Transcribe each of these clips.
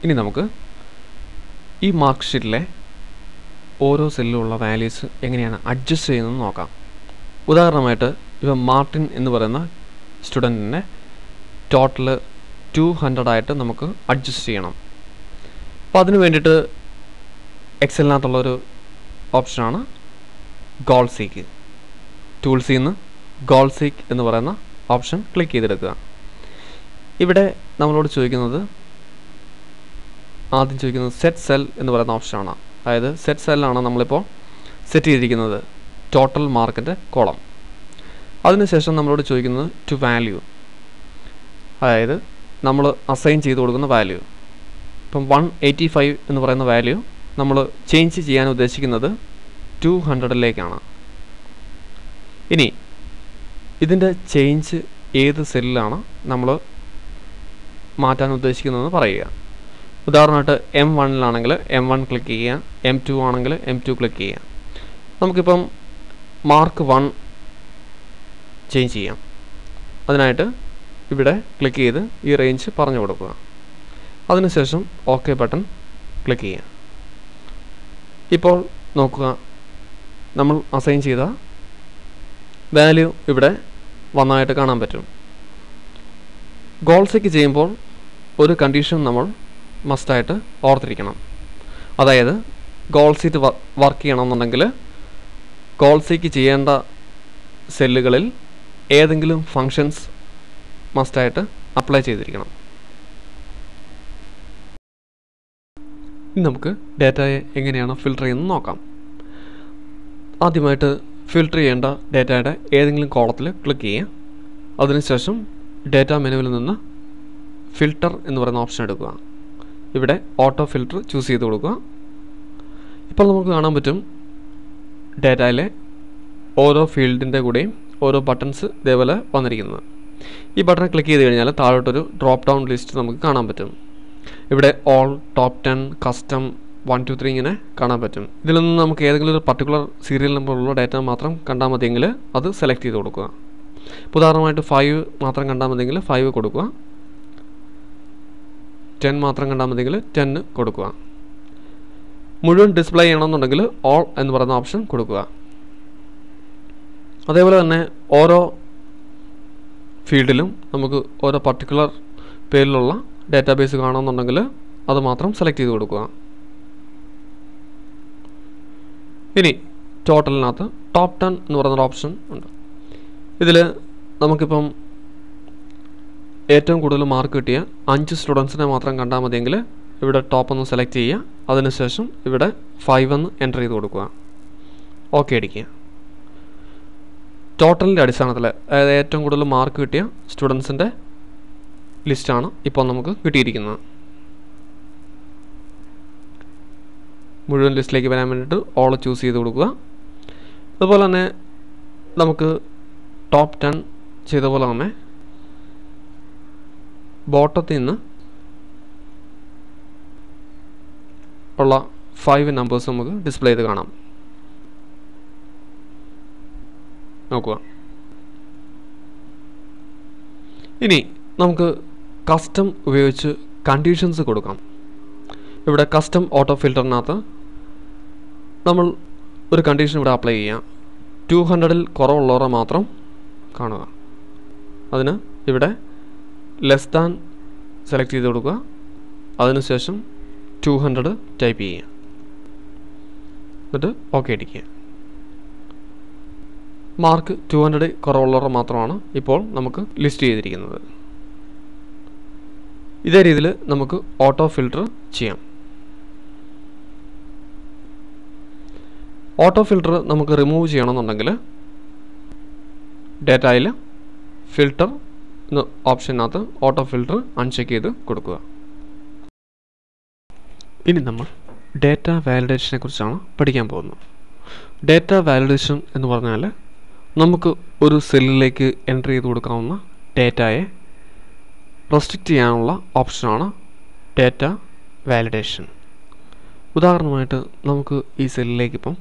ഇനി നമുക്ക് ഈ മാർക്ക് ഷീറ്റിലെ ഓരോ സെല്ലിലുള്ള വാല്യൂസ് എങ്ങനെയാണ് അഡ്ജസ്റ്റ് ചെയ്യുന്നത് നോക്കാം ഉദാഹരണമായിട്ട് ഇപ്പം മാർട്ടിൻ എന്ന് പറയുന്ന സ്റ്റുഡൻറ്റിൻ്റെ ടോട്ടൽ ടു ഹൺഡ്രഡ് ആയിട്ട് നമുക്ക് അഡ്ജസ്റ്റ് ചെയ്യണം അപ്പോൾ അതിന് വേണ്ടിയിട്ട് എക്സലിനകത്തുള്ളൊരു ഓപ്ഷനാണ് ഗോൾ സീക്ക് ടൂൾസിൽ നിന്ന് ഗോൾ സീക്ക് എന്ന് പറയുന്ന ഓപ്ഷൻ ക്ലിക്ക് ചെയ്തെടുക്കുക ഇവിടെ നമ്മളോട് ചോദിക്കുന്നത് ആദ്യം ചോദിക്കുന്നത് സെറ്റ് സെൽ എന്ന് പറയുന്ന ഓപ്ഷനാണ് അതായത് സെറ്റ് സെല്ലാണ് നമ്മളിപ്പോൾ സെറ്റ് ചെയ്തിരിക്കുന്നത് ടോട്ടൽ മാർക്കിൻ്റെ കോളം അതിനുശേഷം നമ്മളോട് ചോദിക്കുന്നത് ടു വാല്യൂ അതായത് നമ്മൾ അസൈൻ ചെയ്ത് കൊടുക്കുന്ന വാല്യൂ ഇപ്പം വൺ എയ്റ്റി ഫൈവ് എന്ന് പറയുന്ന വാല്യൂ നമ്മൾ ചേഞ്ച് ചെയ്യാൻ ഉദ്ദേശിക്കുന്നത് ടു ഹൺഡ്രഡിലേക്കാണ് ഇനി ഇതിൻ്റെ ചേഞ്ച് ഏത് സെല്ലിലാണ് നമ്മൾ മാറ്റാൻ ഉദ്ദേശിക്കുന്നതെന്ന് പറയുക ഉദാഹരണമായിട്ട് എം വണ്ണിലാണെങ്കിൽ എം വൺ ക്ലിക്ക് ചെയ്യുക എം ടു ആണെങ്കിൽ എം ടു ക്ലിക്ക് ചെയ്യുക നമുക്കിപ്പം മാർക്ക് വൺ ചേഞ്ച് ചെയ്യാം അതിനായിട്ട് ഇവിടെ ക്ലിക്ക് ചെയ്ത് ഈ റേഞ്ച് പറഞ്ഞു കൊടുക്കുക അതിനുശേഷം ഓക്കെ ബട്ടൺ ക്ലിക്ക് ചെയ്യുക ഇപ്പോൾ നോക്കുക നമ്മൾ അസൈൻ ചെയ്ത വാല്യൂ ഇവിടെ വന്നതായിട്ട് കാണാൻ പറ്റും ഗോൾസേക്ക് ചെയ്യുമ്പോൾ ഒരു കണ്ടീഷൻ നമ്മൾ മസ്റ്റായിട്ട് ഓർത്തിരിക്കണം അതായത് ഗോൾ സീറ്റ് വർക്ക് ചെയ്യണമെന്നുണ്ടെങ്കിൽ ഗോൾ സീക്ക് ചെയ്യേണ്ട സെല്ലുകളിൽ ഏതെങ്കിലും ഫങ്ഷൻസ് മസ്റ്റായിട്ട് അപ്ലൈ ചെയ്തിരിക്കണം ഇനി നമുക്ക് ഡാറ്റയെ എങ്ങനെയാണ് ഫിൽട്ടർ ചെയ്യുന്നത് നോക്കാം ആദ്യമായിട്ട് ഫിൽട്ടർ ചെയ്യേണ്ട ഡാറ്റയുടെ ഏതെങ്കിലും കോളത്തിൽ ക്ലിക്ക് ചെയ്യുക അതിനുശേഷം ഡാറ്റ മെനുവിൽ നിന്ന് ഫിൽട്ടർ എന്ന് പറയുന്ന ഓപ്ഷൻ എടുക്കുക ഇവിടെ ഓട്ടോ ഫിൽട്ടർ ചൂസ് ചെയ്ത് കൊടുക്കുക ഇപ്പോൾ നമുക്ക് കാണാൻ പറ്റും ഡാറ്റയിലെ ഓരോ ഫീൽഡിൻ്റെ കൂടെയും ഓരോ ബട്ടൺസ് ഇതേപോലെ വന്നിരിക്കുന്നത് ഈ ബട്ടൺ ക്ലിക്ക് ചെയ്ത് കഴിഞ്ഞാൽ താഴോട്ടൊരു ഡ്രോപ്പ് ഡൗൺ ലിസ്റ്റ് നമുക്ക് കാണാൻ പറ്റും ഇവിടെ all top ten custom one two three ഇങ്ങനെ കാണാൻ പറ്റും ഇതിൽ നിന്ന് നമുക്ക് ഏതെങ്കിലും ഒരു പർട്ടിക്കുലർ സീരിയൽ നമ്പറുള്ള ഡാറ്റ മാത്രം കണ്ടാൽ മതിയെങ്കിൽ അത് സെലക്ട് ചെയ്ത് കൊടുക്കുക ഇപ്പോൾ ഉദാഹരണമായിട്ട് ഫൈവ് മാത്രം കണ്ടാൽ മതിയെങ്കിൽ ഫൈവ് കൊടുക്കുക ടെൻ മാത്രം കണ്ടാൽ മതിയെങ്കിൽ ടെന്ന് കൊടുക്കുക മുഴുവൻ ഡിസ്പ്ലേ ചെയ്യണമെന്നുണ്ടെങ്കിൽ ഓൾ എന്ന് പറയുന്ന ഓപ്ഷൻ കൊടുക്കുക അതേപോലെ തന്നെ ഓരോ ഫീൽഡിലും നമുക്ക് ഓരോ പർട്ടിക്കുലർ പേരിലുള്ള ഡാറ്റാബേസ് കാണണമെന്നുണ്ടെങ്കിൽ അത് മാത്രം സെലക്ട് ചെയ്ത് കൊടുക്കുക ഇനി ടോട്ടലിനകത്ത് ടോപ്പ് ടെൻ എന്ന് പറയുന്നൊരു ഓപ്ഷൻ ഉണ്ട് ഇതിൽ നമുക്കിപ്പം ഏറ്റവും കൂടുതൽ മാർക്ക് കിട്ടിയ അഞ്ച് സ്റ്റുഡൻസിനെ മാത്രം കണ്ടാൽ മതിയെങ്കിൽ ഇവിടെ ടോപ്പ് ഒന്ന് സെലക്ട് ചെയ്യുക അതിനുശേഷം ഇവിടെ ഫൈവ് എന്ന് എൻ്റർ ചെയ്ത് കൊടുക്കുക ഓക്കെ അടിക്കുക ടോട്ടലിൻ്റെ അടിസ്ഥാനത്തിൽ അതായത് ഏറ്റവും കൂടുതൽ മാർക്ക് കിട്ടിയ സ്റ്റുഡൻസിൻ്റെ ലിസ്റ്റാണ് ഇപ്പോൾ നമുക്ക് കിട്ടിയിരിക്കുന്നത് മുഴുവൻ ലിസ്റ്റിലേക്ക് വരാൻ വേണ്ടിയിട്ട് ഓൾ ചൂസ് ചെയ്ത് കൊടുക്കുക അതുപോലെ തന്നെ നമുക്ക് ടോപ്പ് ടെൻ ചെയ്ത പോലെ തന്നെ ബോട്ടത്തിൽ നിന്ന് ഉള്ള ഫൈവ് നമ്പേഴ്സ് നമുക്ക് ഡിസ്പ്ലേ ചെയ്ത് കാണാം നോക്കുക ഇനി നമുക്ക് കസ്റ്റം ഉപയോഗിച്ച് കണ്ടീഷൻസ് കൊടുക്കാം ഇവിടെ കസ്റ്റം ഓട്ടോ ഫിൽറ്ററിനകത്ത് നമ്മൾ ഒരു കണ്ടീഷൻ ഇവിടെ അപ്ലൈ ചെയ്യാം ടു ഹൺഡ്രഡിൽ കുറവുള്ളവരെ മാത്രം കാണുക അതിന് ഇവിടെ ലെസ് ദാൻ സെലക്ട് ചെയ്ത് കൊടുക്കുക അതിനുശേഷം ടു ഹൺഡ്രഡ് ടൈപ്പ് ചെയ്യുക എന്നിട്ട് ഓക്കെ അടിക്കുക മാർക്ക് ടു ഹൺഡ്രഡ് കുറവുള്ളവർ മാത്രമാണ് ഇപ്പോൾ നമുക്ക് ലിസ്റ്റ് ചെയ്തിരിക്കുന്നത് ഇതേ രീതിയിൽ നമുക്ക് ഓട്ടോ ഫിൽട്ടർ ചെയ്യാം ഓട്ടോ ഫിൽട്ടർ നമുക്ക് റിമൂവ് ചെയ്യണമെന്നുണ്ടെങ്കിൽ ഡേറ്റയിൽ ഫിൽട്ടർ എന്ന ഓപ്ഷനകത്ത് ഓട്ടോ ഫിൽട്ടർ അൺചെക്ക് ചെയ്ത് കൊടുക്കുക ഇനി നമ്മൾ ഡേറ്റ വാലിഡേഷനെ കുറിച്ചാണ് പഠിക്കാൻ പോകുന്നത് ഡേറ്റ വാലിഡേഷൻ എന്ന് പറഞ്ഞാൽ നമുക്ക് ഒരു സെല്ലിലേക്ക് എൻ്റർ ചെയ്ത് കൊടുക്കാവുന്ന ഡേറ്റയെ റെസ്ട്രിക്റ്റ് ചെയ്യാനുള്ള ഓപ്ഷനാണ് ഡേറ്റ വാലിഡേഷൻ ഉദാഹരണമായിട്ട് നമുക്ക് ഈ സെല്ലിലേക്ക് ഇപ്പം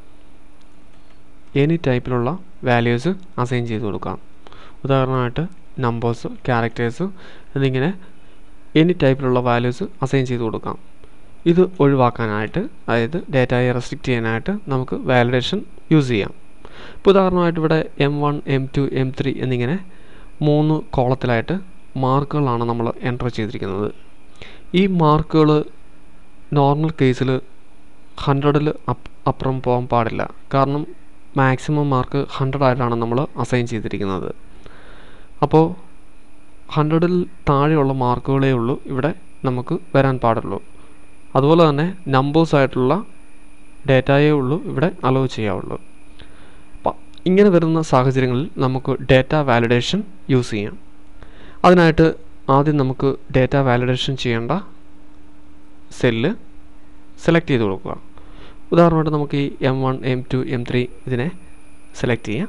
എനി ടൈപ്പിലുള്ള വാല്യൂസ് അസൈൻ ചെയ്ത് കൊടുക്കാം ഉദാഹരണമായിട്ട് നമ്പേഴ്സ് ക്യാരക്ടേഴ്സ് എന്നിങ്ങനെ എനി ടൈപ്പിലുള്ള വാല്യൂസ് അസൈൻ ചെയ്ത് കൊടുക്കാം ഇത് ഒഴിവാക്കാനായിട്ട് അതായത് ഡേറ്റയെ റെസ്ട്രിക്റ്റ് ചെയ്യാനായിട്ട് നമുക്ക് വാലിഡേഷൻ യൂസ് ചെയ്യാം ഇപ്പോൾ ഉദാഹരണമായിട്ട് ഇവിടെ M one M two M three എന്നിങ്ങനെ മൂന്ന് കോളത്തിലായിട്ട് മാർക്കുകളാണ് നമ്മൾ എൻ്റർ ചെയ്തിരിക്കുന്നത് ഈ മാർക്കുകൾ നോർമൽ കേസിൽ ഹൺഡ്രഡിൽ അപ്പ് അപ്പുറം പോകാൻ പാടില്ല കാരണം മാക്സിമം മാർക്ക് ഹൺഡ്രഡ് ആയിട്ടാണ് നമ്മൾ അസൈൻ ചെയ്തിരിക്കുന്നത് അപ്പോൾ ഹൺഡ്രഡിൽ താഴെയുള്ള മാർക്കുകളേ ഉള്ളൂ ഇവിടെ നമുക്ക് വരാൻ പാടുള്ളൂ അതുപോലെ തന്നെ നമ്പേഴ്സ് ആയിട്ടുള്ള ഡേറ്റയേ ഉള്ളൂ ഇവിടെ അലോ ചെയ്യാവുള്ളൂ അപ്പം ഇങ്ങനെ വരുന്ന സാഹചര്യങ്ങളിൽ നമുക്ക് ഡേറ്റ വാലിഡേഷൻ യൂസ് ചെയ്യാം അതിനായിട്ട് ആദ്യം നമുക്ക് ഡേറ്റ വാലിഡേഷൻ ചെയ്യേണ്ട സെല്ല് സെലക്ട് ചെയ്ത് കൊടുക്കുക ഉദാഹരണമായിട്ട് നമുക്ക് ഈ M one M two M three ഇതിനെ സെലക്ട് ചെയ്യാം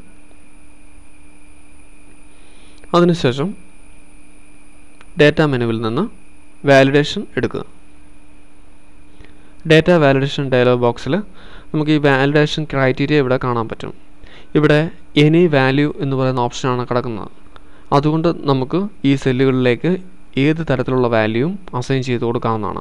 അതിനുശേഷം ഡേറ്റ മെനുവിൽ നിന്ന് വാലിഡേഷൻ എടുക്കുക ഡേറ്റ വാലിഡേഷൻ ഡയലോഗ് ബോക്സിൽ നമുക്ക് ഈ വാലിഡേഷൻ ക്രൈറ്റീരിയ ഇവിടെ കാണാൻ പറ്റും ഇവിടെ എനി വാല്യൂ എന്ന് പറയുന്ന ഓപ്ഷനാണ് കിടക്കുന്നത് അതുകൊണ്ട് നമുക്ക് ഈ സെല്ലുകളിലേക്ക് ഏത് തരത്തിലുള്ള വാല്യൂവും അസൈൻ ചെയ്ത് കൊടുക്കാവുന്നതാണ്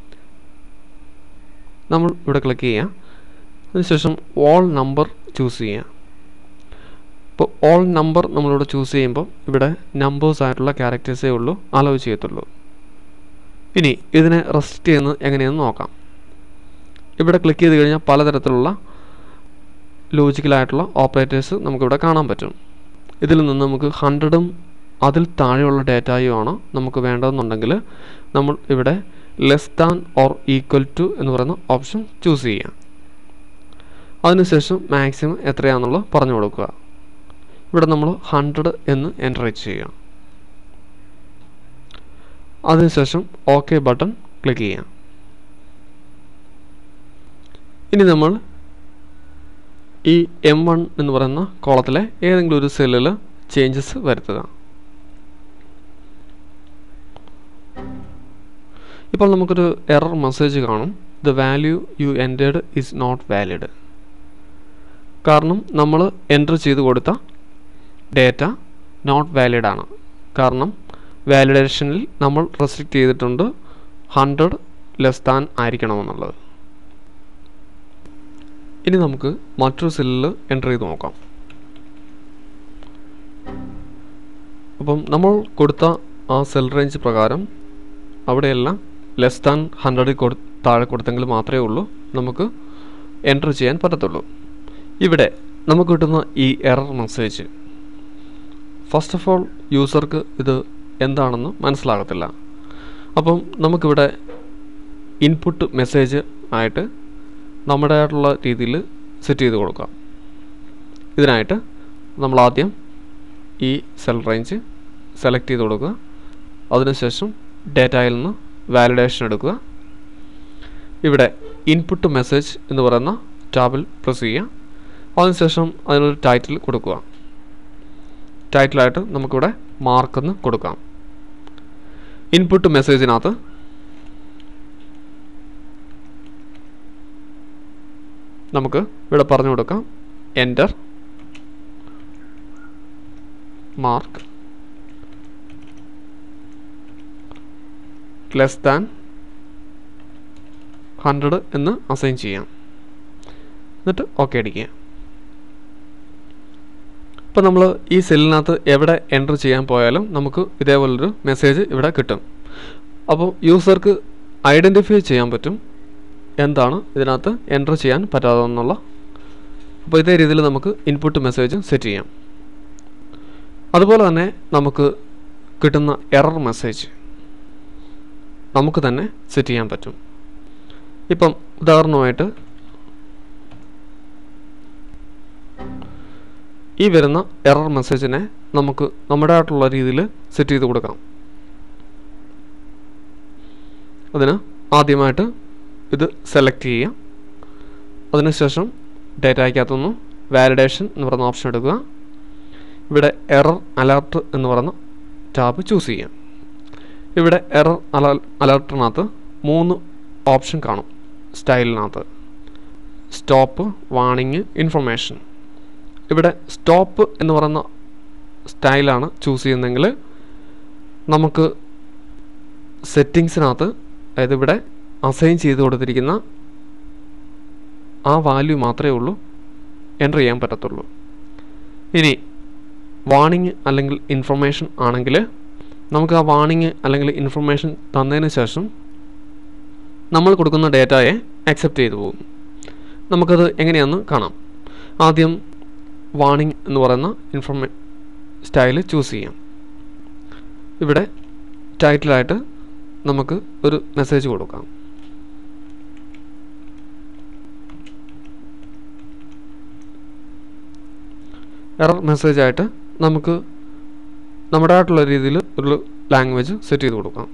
നമ്മൾ ഇവിടെ ക്ലിക്ക് ചെയ്യുക അതിനുശേഷം ഓൾ നമ്പർ ചൂസ് ചെയ്യുക ഇപ്പോൾ ഓൾ നമ്പർ നമ്മളിവിടെ ചൂസ് ചെയ്യുമ്പോൾ ഇവിടെ നമ്പേഴ്സ് ആയിട്ടുള്ള ക്യാരക്ടേഴ്സേ ഉള്ളൂ അലോ ചെയ്യത്തുള്ളൂ ഇനി ഇതിനെ റെസ്ട്രിക്റ്റ് ചെയ്യുന്നത് എങ്ങനെയെന്ന് നോക്കാം ഇവിടെ ക്ലിക്ക് ചെയ്ത് കഴിഞ്ഞാൽ പലതരത്തിലുള്ള ലോജിക്കലായിട്ടുള്ള ഓപ്പറേറ്റേഴ്സ് നമുക്കിവിടെ കാണാൻ പറ്റും ഇതിൽ നിന്ന് നമുക്ക് ഹൺഡ്രഡും അതിൽ താഴെയുള്ള ഡേറ്റായും ആണ് നമുക്ക് വേണ്ടതെന്നുണ്ടെങ്കിൽ നമ്മൾ ഇവിടെ less than or equal to എന്ന് പറയുന്ന ഓപ്ഷൻ ചൂസ് ചെയ്യാം അതിനുശേഷം മാക്സിമം എത്രയാണെന്നുള്ളത് പറഞ്ഞു കൊടുക്കുക ഇവിടെ നമ്മൾ ഹൺഡ്രഡ് എന്ന് എൻ്റർ ചെയ്യുക അതിനുശേഷം ഓക്കെ ബട്ടൺ ക്ലിക്ക് ചെയ്യാം ഇനി നമ്മൾ ഈ എം വൺ എന്ന് പറയുന്ന കോളത്തിലെ ഏതെങ്കിലും ഒരു സെല്ലിൽ ചേഞ്ചസ് വരുത്തുക ഇപ്പോൾ നമുക്കൊരു എറർ മെസ്സേജ് കാണും the value you entered is not valid കാരണം നമ്മൾ എൻ്റർ ചെയ്ത് കൊടുത്ത ഡേറ്റ നോട്ട് വാലിഡ് ആണ് കാരണം വാലിഡേഷനിൽ നമ്മൾ റെസ്ട്രിക്റ്റ് ചെയ്തിട്ടുണ്ട് ഹൺഡ്രഡ് ലെസ് ദാൻ ആയിരിക്കണമെന്നുള്ളത് ഇനി നമുക്ക് മറ്റൊരു സെല്ലിൽ എൻ്റർ ചെയ്ത് നോക്കാം അപ്പം നമ്മൾ കൊടുത്ത ആ സെൽ റേഞ്ച് പ്രകാരം അവിടെയെല്ലാം ലെസ് ദാൻ ഹൺഡ്രഡിൽ കൊടു താഴെ കൊടുത്തെങ്കിൽ മാത്രമേ ഉള്ളൂ നമുക്ക് എൻ്റർ ചെയ്യാൻ പറ്റത്തുള്ളൂ ഇവിടെ നമുക്ക് കിട്ടുന്ന ഈ error message first of all യൂസർക്ക് ഇത് എന്താണെന്ന് മനസ്സിലാകത്തില്ല അപ്പം നമുക്കിവിടെ ഇൻപുട്ട് മെസ്സേജ് ആയിട്ട് നമ്മുടേതായിട്ടുള്ള രീതിയിൽ സെറ്റ് ചെയ്ത് കൊടുക്കാം ഇതിനായിട്ട് നമ്മൾ ആദ്യം ഈ സെൽ റേഞ്ച് സെലക്ട് ചെയ്ത് കൊടുക്കുക അതിനുശേഷം ഡേറ്റയിൽ നിന്ന് വാലിഡേഷൻ എടുക്കുക ഇവിടെ ഇൻപുട്ട് മെസ്സേജ് എന്ന് പറയുന്ന ടാബിൽ പ്രസ് ചെയ്യുക അതിനുശേഷം അതിനൊരു ടൈറ്റിൽ കൊടുക്കുക ടൈറ്റിലായിട്ട് നമുക്കിവിടെ മാർക്കെന്ന് കൊടുക്കാം ഇൻപുട്ട് മെസ്സേജിനകത്ത് നമുക്ക് ഇവിടെ പറഞ്ഞു കൊടുക്കാം enter mark less than hundred എന്ന് അസൈൻ ചെയ്യാം എന്നിട്ട് ഓക്കെ അടിക്കുക ഇപ്പോൾ നമ്മൾ ഈ സെല്ലിനകത്ത് എവിടെ എൻ്റർ ചെയ്യാൻ പോയാലും നമുക്ക് ഇതേപോലൊരു മെസ്സേജ് ഇവിടെ കിട്ടും അപ്പോൾ യൂസർക്ക് ഐഡൻറ്റിഫൈ ചെയ്യാൻ പറ്റും എന്താണ് ഇതിനകത്ത് എൻ്റർ ചെയ്യാൻ പറ്റാതെന്നുള്ള അപ്പോൾ ഇതേ രീതിയിൽ നമുക്ക് ഇൻപുട്ട് മെസ്സേജ് സെറ്റ് ചെയ്യാം അതുപോലെ തന്നെ നമുക്ക് കിട്ടുന്ന എറർ മെസ്സേജ് നമുക്ക് തന്നെ സെറ്റ് ചെയ്യാൻ പറ്റും ഇപ്പം ഉദാഹരണമായിട്ട് ഈ വരുന്ന എറർ മെസ്സേജിനെ നമുക്ക് നമ്മുടേതായിട്ടുള്ള രീതിയിൽ സെറ്റ് ചെയ്ത് കൊടുക്കാം അതിന് ആദ്യമായിട്ട് ഇത് സെലക്ട് ചെയ്യാം അതിനുശേഷം ഡേറ്റയ്ക്കകത്തുനിന്ന് വാലിഡേഷൻ എന്ന് പറയുന്ന ഓപ്ഷൻ എടുക്കുക ഇവിടെ എറർ അലർട്ട് എന്ന് പറയുന്ന ടാബ് ചൂസ് ചെയ്യാം ഇവിടെ എറർ അല അലർട്ടിനകത്ത് മൂന്ന് ഓപ്ഷൻ കാണും സ്റ്റൈലിനകത്ത് സ്റ്റോപ്പ് വാണിങ് ഇൻഫർമേഷൻ ഇവിടെ സ്റ്റോപ്പ് എന്ന് പറയുന്ന സ്റ്റൈലാണ് ചൂസ് ചെയ്യുന്നതെങ്കിൽ നമുക്ക് സെറ്റിങ്സിനകത്ത് അതായത് ഇവിടെ അസൈൻ ചെയ്ത് കൊടുത്തിരിക്കുന്ന ആ വാല്യൂ മാത്രമേ ഉള്ളൂ എൻ്റർ ചെയ്യാൻ പറ്റത്തുള്ളൂ ഇനി വാണിംഗ് അല്ലെങ്കിൽ ഇൻഫർമേഷൻ ആണെങ്കിൽ നമുക്ക് ആ വാണിംഗ് അല്ലെങ്കിൽ ഇൻഫർമേഷൻ തന്നതിന് ശേഷം നമ്മൾ കൊടുക്കുന്ന ഡേറ്റയെ അക്സെപ്റ്റ് ചെയ്തു പോകും നമുക്കത് എങ്ങനെയാണെന്ന് കാണാം ആദ്യം വാണിംഗ് എന്ന് പറയുന്ന ഇൻഫർമേ സ്റ്റൈൽ ചൂസ് ചെയ്യാം ഇവിടെ ടൈറ്റിലായിട്ട് നമുക്ക് ഒരു മെസ്സേജ് കൊടുക്കാം എറർ മെസ്സേജ് ആയിട്ട് നമുക്ക് നമ്മുടേതായിട്ടുള്ള രീതിയിൽ ഒരു ലാംഗ്വേജ് സെറ്റ് ചെയ്ത് കൊടുക്കാം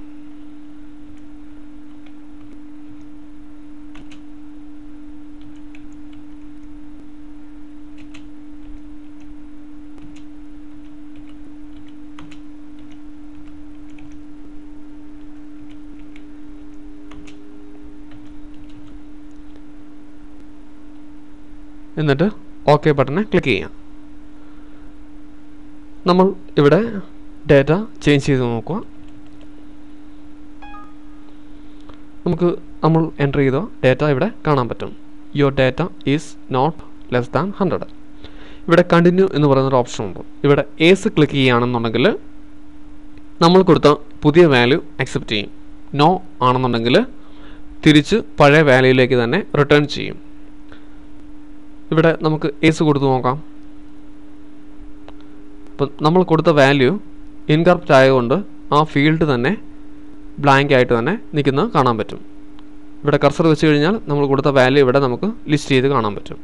എന്നിട്ട് ഓക്കെ ബട്ടനെ ക്ലിക്ക് ചെയ്യാം നമ്മൾ ഇവിടെ ഡേറ്റ ചേഞ്ച് ചെയ്ത് നോക്കുക നമുക്ക് നമ്മൾ എൻ്റർ ചെയ്ത ഡേറ്റ ഇവിടെ കാണാൻ പറ്റും your data is not less than hundred ഇവിടെ കണ്ടിന്യൂ എന്ന് പറയുന്നൊരു ഓപ്ഷൻ ഉണ്ട് ഇവിടെ ഏസ് ക്ലിക്ക് ചെയ്യുകയാണെന്നുണ്ടെങ്കിൽ നമ്മൾ കൊടുത്ത പുതിയ വാല്യൂ അക്സെപ്റ്റ് ചെയ്യും നോ ആണെന്നുണ്ടെങ്കിൽ തിരിച്ച് പഴയ വാല്യൂയിലേക്ക് തന്നെ റിട്ടേൺ ചെയ്യും ഇവിടെ നമുക്ക് ഏസ് കൊടുത്തു നോക്കാം അപ്പം നമ്മൾ കൊടുത്ത വാല്യൂ ഇൻകറപ്റ്റ് ആയതുകൊണ്ട് ആ ഫീൽഡ് തന്നെ ബ്ലാങ്ക് ആയിട്ട് തന്നെ നിൽക്കുന്നത് കാണാൻ പറ്റും ഇവിടെ കർസർ വെച്ച് കഴിഞ്ഞാൽ നമ്മൾ കൊടുത്ത വാല്യൂ ഇവിടെ നമുക്ക് ലിസ്റ്റ് ചെയ്ത് കാണാൻ പറ്റും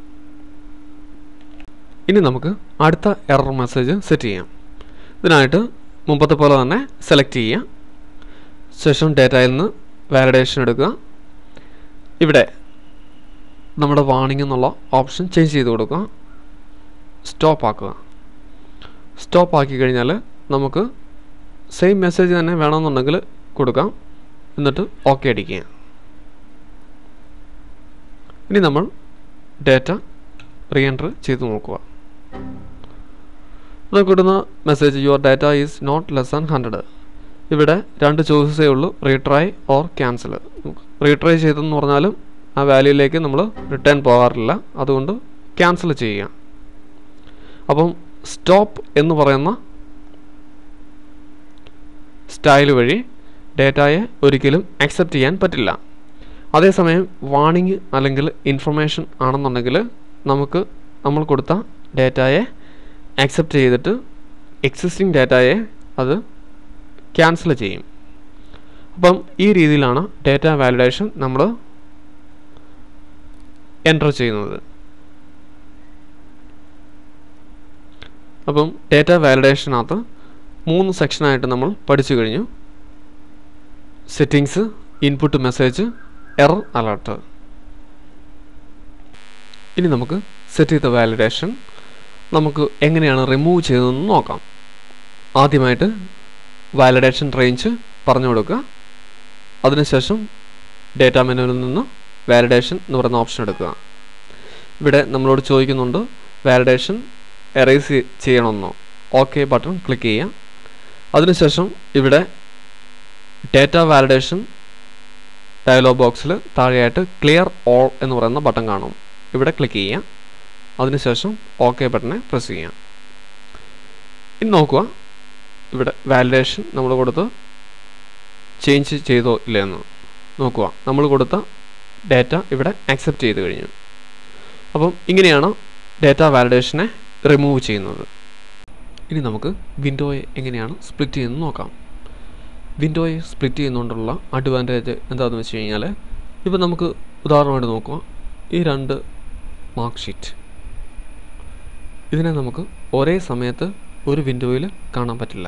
ഇനി നമുക്ക് അടുത്ത എറർ മെസ്സേജ് സെറ്റ് ചെയ്യാം ഇതിനായിട്ട് മുമ്പത്തെ പോലെ തന്നെ സെലക്ട് ചെയ്യുക ശേഷം ഡേറ്റയിൽ നിന്ന് വാലിഡേഷൻ എടുക്കുക ഇവിടെ നമ്മുടെ വാണിംഗ് എന്നുള്ള ഓപ്ഷൻ ചേഞ്ച് ചെയ്ത് കൊടുക്കുക സ്റ്റോപ്പ് ആക്കുക സ്റ്റോപ്പ് ആക്കി കഴിഞ്ഞാൽ നമുക്ക് സെയിം മെസ്സേജ് തന്നെ വേണമെന്നുണ്ടെങ്കിൽ കൊടുക്കാം എന്നിട്ട് ഓക്കെ അടിക്കുക ഇനി നമ്മൾ ഡേറ്റ റീ എൻറ്റർ ചെയ്ത് നോക്കുക നമുക്ക് കിട്ടുന്ന message your data is not less than hundred ഇവിടെ രണ്ട് ചോയ്സേ ഉള്ളൂ റീട്രൈ ഓർ ക്യാൻസൽ റീട്രൈ ചെയ്തെന്ന് പറഞ്ഞാലും ആ വാല്യൂയിലേക്ക് നമ്മൾ റിട്ടേൺ പോകാറില്ല അതുകൊണ്ട് ക്യാൻസൽ ചെയ്യുക അപ്പം സ്റ്റോപ്പ് എന്ന് പറയുന്ന സ്റ്റൈൽ വഴി ഡേറ്റയെ ഒരിക്കലും അക്സെപ്റ്റ് ചെയ്യാൻ പറ്റില്ല അതേസമയം വാണിംഗ് അല്ലെങ്കിൽ ഇൻഫർമേഷൻ ആണെന്നുണ്ടെങ്കിൽ നമുക്ക് നമ്മൾ കൊടുത്ത ഡേറ്റയെ അക്സെപ്റ്റ് ചെയ്തിട്ട് എക്സിസ്റ്റിംഗ് ഡേറ്റയെ അത് ക്യാൻസൽ ചെയ്യും അപ്പം ഈ രീതിയിലാണ് ഡേറ്റ വാലിഡേഷൻ നമ്മൾ എൻ്റർ ചെയ്യുന്നത് അപ്പം ഡേറ്റ വാലിഡേഷനകത്ത് മൂന്ന് സെക്ഷനായിട്ട് നമ്മൾ പഠിച്ചു കഴിഞ്ഞു settings input message error alert ഇനി നമുക്ക് സെറ്റ് ചെയ്ത വാലിഡേഷൻ നമുക്ക് എങ്ങനെയാണ് റിമൂവ് ചെയ്തതെന്ന് നോക്കാം ആദ്യമായിട്ട് വാലിഡേഷൻ റേഞ്ച് പറഞ്ഞു കൊടുക്കുക അതിനുശേഷം ഡേറ്റ മെനുവിൽ നിന്ന് വാലിഡേഷൻ എന്ന് പറയുന്ന ഓപ്ഷൻ എടുക്കുക ഇവിടെ നമ്മളോട് ചോദിക്കുന്നുണ്ട് വാലിഡേഷൻ എറേസ് ചെയ്യണമെന്നോ ഓക്കെ ബട്ടൺ ക്ലിക്ക് ചെയ്യാം അതിനുശേഷം ഇവിടെ ഡേറ്റ വാലിഡേഷൻ ഡയലോഗ് ബോക്സിൽ താഴെയായിട്ട് ക്ലിയർ ഓൾ എന്ന് പറയുന്ന ബട്ടൺ കാണും ഇവിടെ ക്ലിക്ക് ചെയ്യാം അതിനുശേഷം ഓക്കെ ബട്ടനെ പ്രസ് ചെയ്യാം ഇനി നോക്കുക ഇവിടെ വാലിഡേഷൻ നമ്മൾ കൊടുത്ത് ചേഞ്ച് ചെയ്തോ ഇല്ലയെന്ന് നോക്കുക നമ്മൾ കൊടുത്ത ഡേറ്റ ഇവിടെ ആക്സെപ്റ്റ് ചെയ്ത് കഴിഞ്ഞു അപ്പം ഇങ്ങനെയാണ് ഡേറ്റ വാലിഡേഷനെ റിമൂവ് ചെയ്യുന്നത് ഇനി നമുക്ക് വിൻഡോയെ എങ്ങനെയാണ് സ്പ്ലിറ്റ് ചെയ്യുന്നത് നോക്കാം വിൻഡോയെ സ്പ്ലിറ്റ് ചെയ്യുന്നതുകൊണ്ടുള്ള അഡ്വാൻറ്റേജ് എന്താണെന്ന് വെച്ച് കഴിഞ്ഞാൽ ഇപ്പം നമുക്ക് ഉദാഹരണമായിട്ട് നോക്കുക ഈ രണ്ട് മാർക്ക് ഷീറ്റ് ഇതിനെ നമുക്ക് ഒരേ സമയത്ത് ഒരു വിൻഡോയിൽ കാണാൻ പറ്റില്ല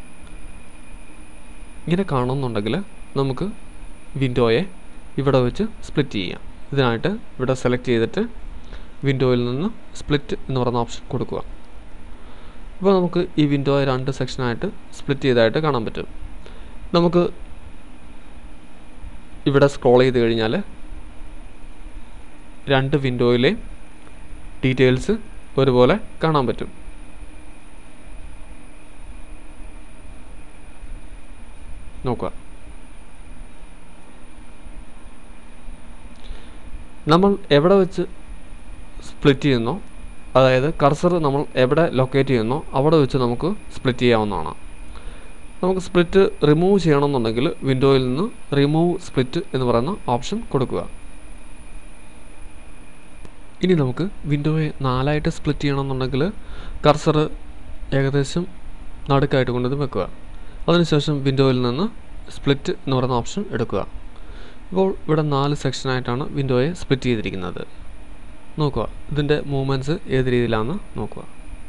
ഇങ്ങനെ കാണുന്നുണ്ടെങ്കിൽ നമുക്ക് വിൻഡോയെ ഇവിടെ വെച്ച് സ്പ്ലിറ്റ് ചെയ്യാം ഇതിനായിട്ട് ഇവിടെ സെലക്ട് ചെയ്തിട്ട് വിൻഡോയിൽ നിന്ന് സ്പ്ലിറ്റ് എന്ന് പറയുന്ന ഓപ്ഷൻ കൊടുക്കുക അപ്പോൾ നമുക്ക് ഈ വിൻഡോയെ രണ്ട് സെക്ഷനായിട്ട് സ്പ്ലിറ്റ് ചെയ്തായിട്ട് കാണാൻ പറ്റും നമുക്ക് ഇവിടെ സ്ക്രോൾ ചെയ്ത് കഴിഞ്ഞാൽ രണ്ട് വിൻഡോയിലെ ഡീറ്റെയിൽസ് ഒരുപോലെ കാണാൻ പറ്റും നോക്കുക നമ്മൾ എവിടെ വെച്ച് സ്പ്ലിറ്റ് ചെയ്യുന്നോ അതായത് കർസർ നമ്മൾ എവിടെ ലൊക്കേറ്റ് ചെയ്യുന്നോ അവിടെ വെച്ച് നമുക്ക് സ്പ്ലിറ്റ് ചെയ്യാവുന്നതാണ് നമുക്ക് സ്പ്ലിറ്റ് റിമൂവ് ചെയ്യണമെന്നുണ്ടെങ്കിൽ വിൻഡോയിൽ നിന്ന് റിമൂവ് സ്പ്ലിറ്റ് എന്ന് പറയുന്ന ഓപ്ഷൻ കൊടുക്കുക ഇനി നമുക്ക് വിൻഡോയെ നാലായിട്ട് സ്പ്ലിറ്റ് ചെയ്യണമെന്നുണ്ടെങ്കിൽ കർസർ ഏകദേശം നടുക്കായിട്ട് കൊണ്ടുവന്ന് വെക്കുക അതിനുശേഷം വിൻഡോയിൽ നിന്ന് സ്പ്ലിറ്റ് എന്ന് പറയുന്ന ഓപ്ഷൻ എടുക്കുക ഇപ്പോൾ ഇവിടെ നാല് സെക്ഷനായിട്ടാണ് വിൻഡോയെ സ്പ്ലിറ്റ് ചെയ്തിരിക്കുന്നത് നോക്കുക ഇതിൻ്റെ മൂവ്മെൻറ്റ്സ് ഏത് രീതിയിലാണെന്ന് നോക്കുക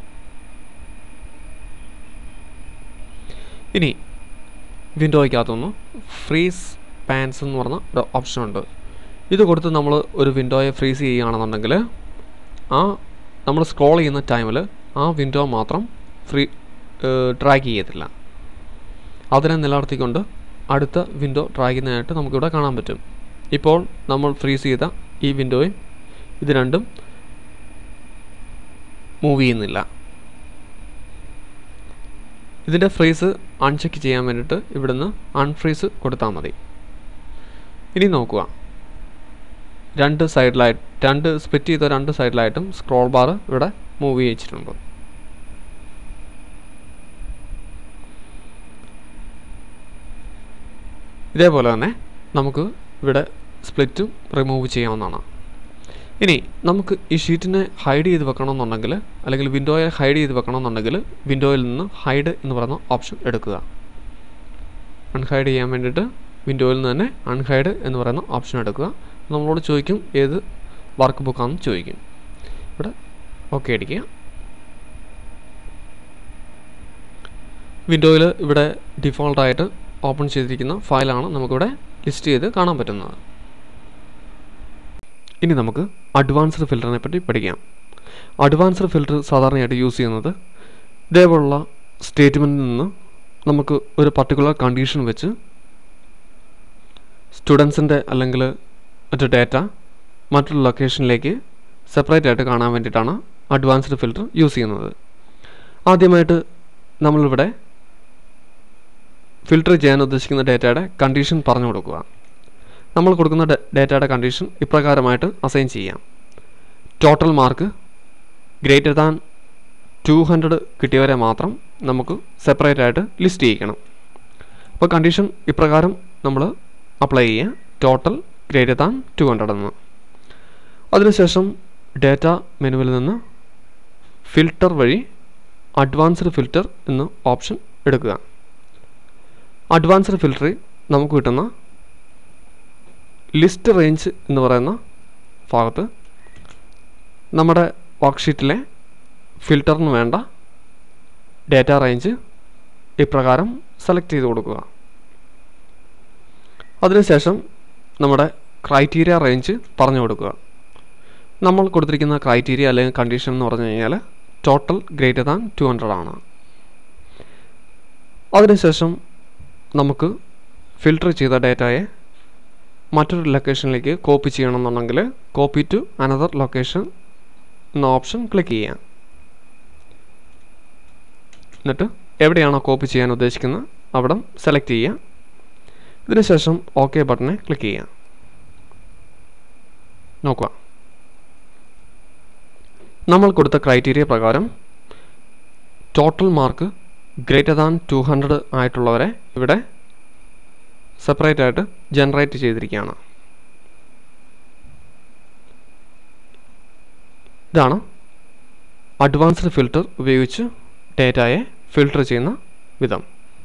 ഇനി വിൻഡോയ്ക്കകത്തുനിന്ന് ഫ്രീസ് പാൻസ് എന്ന് പറഞ്ഞ ഒരു ഓപ്ഷൻ ഉണ്ട് ഇത് കൊടുത്ത് നമ്മൾ ഒരു വിൻഡോയെ ഫ്രീസ് ചെയ്യുകയാണെന്നുണ്ടെങ്കിൽ ആ നമ്മൾ സ്ക്രോൾ ചെയ്യുന്ന ടൈമിൽ ആ വിൻഡോ മാത്രം ഫ്രീ ട്രാക്ക് ചെയ്യത്തില്ല അതിനെ നിലനിർത്തിക്കൊണ്ട് അടുത്ത വിൻഡോ ട്രാക്ക് ചെയ്യുന്നതായിട്ട് നമുക്കിവിടെ കാണാൻ പറ്റും ഇപ്പോൾ നമ്മൾ ഫ്രീസ് ചെയ്ത ഈ വിൻഡോയും ഇത് രണ്ടും മൂവ് ചെയ്യുന്നില്ല ഇതിൻ്റെ ഫ്രീസ് അൺചെക്ക് ചെയ്യാൻ വേണ്ടിയിട്ട് ഇവിടുന്ന് അൺഫ്രീസ് കൊടുത്താൽ മതി ഇനി നോക്കുക രണ്ട് സൈഡിലായിട്ട് രണ്ട് സ്പ്ലിറ്റ് ചെയ്ത രണ്ട് സൈഡിലായിട്ടും സ്ക്രോൾ ബാർ ഇവിടെ മൂവ് ചെയ്യിച്ചിട്ടുണ്ട് ഇതേപോലെ തന്നെ നമുക്ക് ഇവിടെ സ്പ്ലിറ്റും റിമൂവ് ചെയ്യാവുന്നതാണ് ഇനി നമുക്ക് ഈ ഷീറ്റിനെ ഹൈഡ് ചെയ്ത് വെക്കണമെന്നുണ്ടെങ്കിൽ അല്ലെങ്കിൽ വിൻഡോയെ ഹൈഡ് ചെയ്ത് വെക്കണമെന്നുണ്ടെങ്കിൽ വിൻഡോയിൽ നിന്ന് ഹൈഡ് എന്ന് പറയുന്ന ഓപ്ഷൻ എടുക്കുക അൺഹൈഡ് ചെയ്യാൻ വേണ്ടിയിട്ട് വിൻഡോയിൽ നിന്ന് തന്നെ അൺഹൈഡ് എന്ന് പറയുന്ന ഓപ്ഷൻ എടുക്കുക നമ്മളോട് ചോദിക്കും ഏത് വർക്ക് ബുക്കാണെന്ന് ചോദിക്കും ഇവിടെ ഓക്കെ അടിക്കുക വിൻഡോയിൽ ഇവിടെ ഡിഫോൾട്ടായിട്ട് ഓപ്പൺ ചെയ്തിരിക്കുന്ന ഫയലാണ് നമുക്കിവിടെ ലിസ്റ്റ് ചെയ്ത് കാണാൻ പറ്റുന്നത് ഇനി നമുക്ക് അഡ്വാൻസ്ഡ് ഫിൽറ്ററിനെ പറ്റി പഠിക്കാം അഡ്വാൻസ്ഡ് ഫിൽറ്റർ സാധാരണയായിട്ട് യൂസ് ചെയ്യുന്നത് ഇതേപോലുള്ള സ്റ്റേറ്റ്മെൻറ്റിൽ നിന്ന് നമുക്ക് ഒരു പർട്ടിക്കുലർ കണ്ടീഷൻ വെച്ച് സ്റ്റുഡൻസിൻ്റെ അല്ലെങ്കിൽ മറ്റു ഡാറ്റ മറ്റൊരു ലൊക്കേഷനിലേക്ക് സെപ്പറേറ്റ് ആയിട്ട് കാണാൻ വേണ്ടിയിട്ടാണ് അഡ്വാൻസ്ഡ് ഫിൽറ്റർ യൂസ് ചെയ്യുന്നത് ആദ്യമായിട്ട് നമ്മളിവിടെ ഫിൽട്ടർ ചെയ്യാൻ ഉദ്ദേശിക്കുന്ന ഡേറ്റയുടെ കണ്ടീഷൻ പറഞ്ഞു കൊടുക്കുക നമ്മൾ കൊടുക്കുന്ന ഡേറ്റയുടെ കണ്ടീഷൻ ഇപ്രകാരമായിട്ട് അസൈൻ ചെയ്യാം total mark greater than two hundred കിട്ടിയവരെ മാത്രം നമുക്ക് സെപ്പറേറ്റ് ആയിട്ട് ലിസ്റ്റ് ചെയ്യിക്കണം അപ്പോൾ കണ്ടീഷൻ ഇപ്രകാരം നമ്മൾ അപ്ലൈ ചെയ്യുക total greater than two hundred എന്ന് അതിനുശേഷം ഡേറ്റ മെനുവിൽ നിന്ന് ഫിൽട്ടർ വഴി അഡ്വാൻസ്ഡ് ഫിൽറ്റർ എന്ന ഓപ്ഷൻ എടുക്കുക അഡ്വാൻസ്ഡ് ഫിൽറ്ററിൽ നമുക്ക് കിട്ടുന്ന ലിസ്റ്റ് റേഞ്ച് എന്ന് പറയുന്ന ഭാഗത്ത് നമ്മുടെ വർക്ക്ഷീറ്റിലെ ഫിൽറ്ററിന് വേണ്ട ഡേറ്റ റേഞ്ച് ഇപ്രകാരം സെലക്ട് ചെയ്ത് കൊടുക്കുക അതിനുശേഷം നമ്മുടെ ക്രൈറ്റീരിയ റേഞ്ച് പറഞ്ഞു കൊടുക്കുക നമ്മൾ കൊടുത്തിരിക്കുന്ന ക്രൈറ്റീരിയ അല്ലെങ്കിൽ കണ്ടീഷൻ എന്ന് പറഞ്ഞു കഴിഞ്ഞാൽ total greater than two hundred ആണ് അതിനുശേഷം നമുക്ക് ഫിൽട്ടർ ചെയ്ത ഡേറ്റയെ മറ്റൊരു ലൊക്കേഷനിലേക്ക് കോപ്പി ചെയ്യണമെന്നുണ്ടെങ്കിൽ കോപ്പി ടു അനദർ ലൊക്കേഷൻ എന്ന ഓപ്ഷൻ ക്ലിക്ക് ചെയ്യാം എന്നിട്ട് എവിടെയാണോ കോപ്പി ചെയ്യാൻ ഉദ്ദേശിക്കുന്നത് അവിടെ സെലക്ട് ചെയ്യുക ഇതിനുശേഷം ഓക്കെ ബട്ടനെ ക്ലിക്ക് ചെയ്യാം നോക്കുക നമ്മൾ കൊടുത്ത ക്രൈറ്റീരിയ പ്രകാരം total mark greater than two hundred ആയിട്ടുള്ളവരെ ഇവിടെ സെപ്പറേറ്റ് ആയിട്ട് ജനറേറ്റ് ചെയ്തിരിക്കുകയാണ് ഇതാണ് അഡ്വാൻസ്ഡ് ഫിൽട്ടർ ഉപയോഗിച്ച് ഡേറ്റയെ ഫിൽട്ടർ ചെയ്യുന്ന വിധം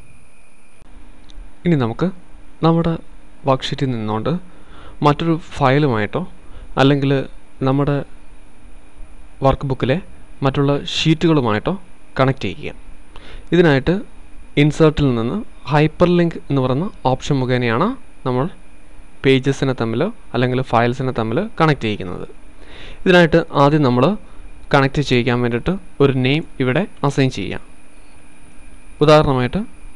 ഇനി നമുക്ക് നമ്മുടെ വർക്ക്ഷീറ്റിൽ നിന്നുകൊണ്ട് മറ്റൊരു ഫയലുമായിട്ടോ അല്ലെങ്കിൽ നമ്മുടെ വർക്ക് ബുക്കിലെ മറ്റുള്ള ഷീറ്റുകളുമായിട്ടോ കണക്ട് ചെയ്യുക ഇതിനായിട്ട് ഇൻസേർട്ടിൽ നിന്ന് ഹൈപ്പർ ലിങ്ക് എന്ന് പറയുന്ന ഓപ്ഷൻ മുഖേനയാണ് നമ്മൾ പേജസിനെ തമ്മിൽ അല്ലെങ്കിൽ ഫയൽസിനെ തമ്മിൽ കണക്ട് ചെയ്യിക്കുന്നത് ഇതിനായിട്ട് ആദ്യം നമ്മൾ കണക്ട് ചെയ്യിക്കാൻ വേണ്ടിയിട്ട് ഒരു നെയിം ഇവിടെ അസൈൻ ചെയ്യാം ഉദാഹരണമായിട്ട്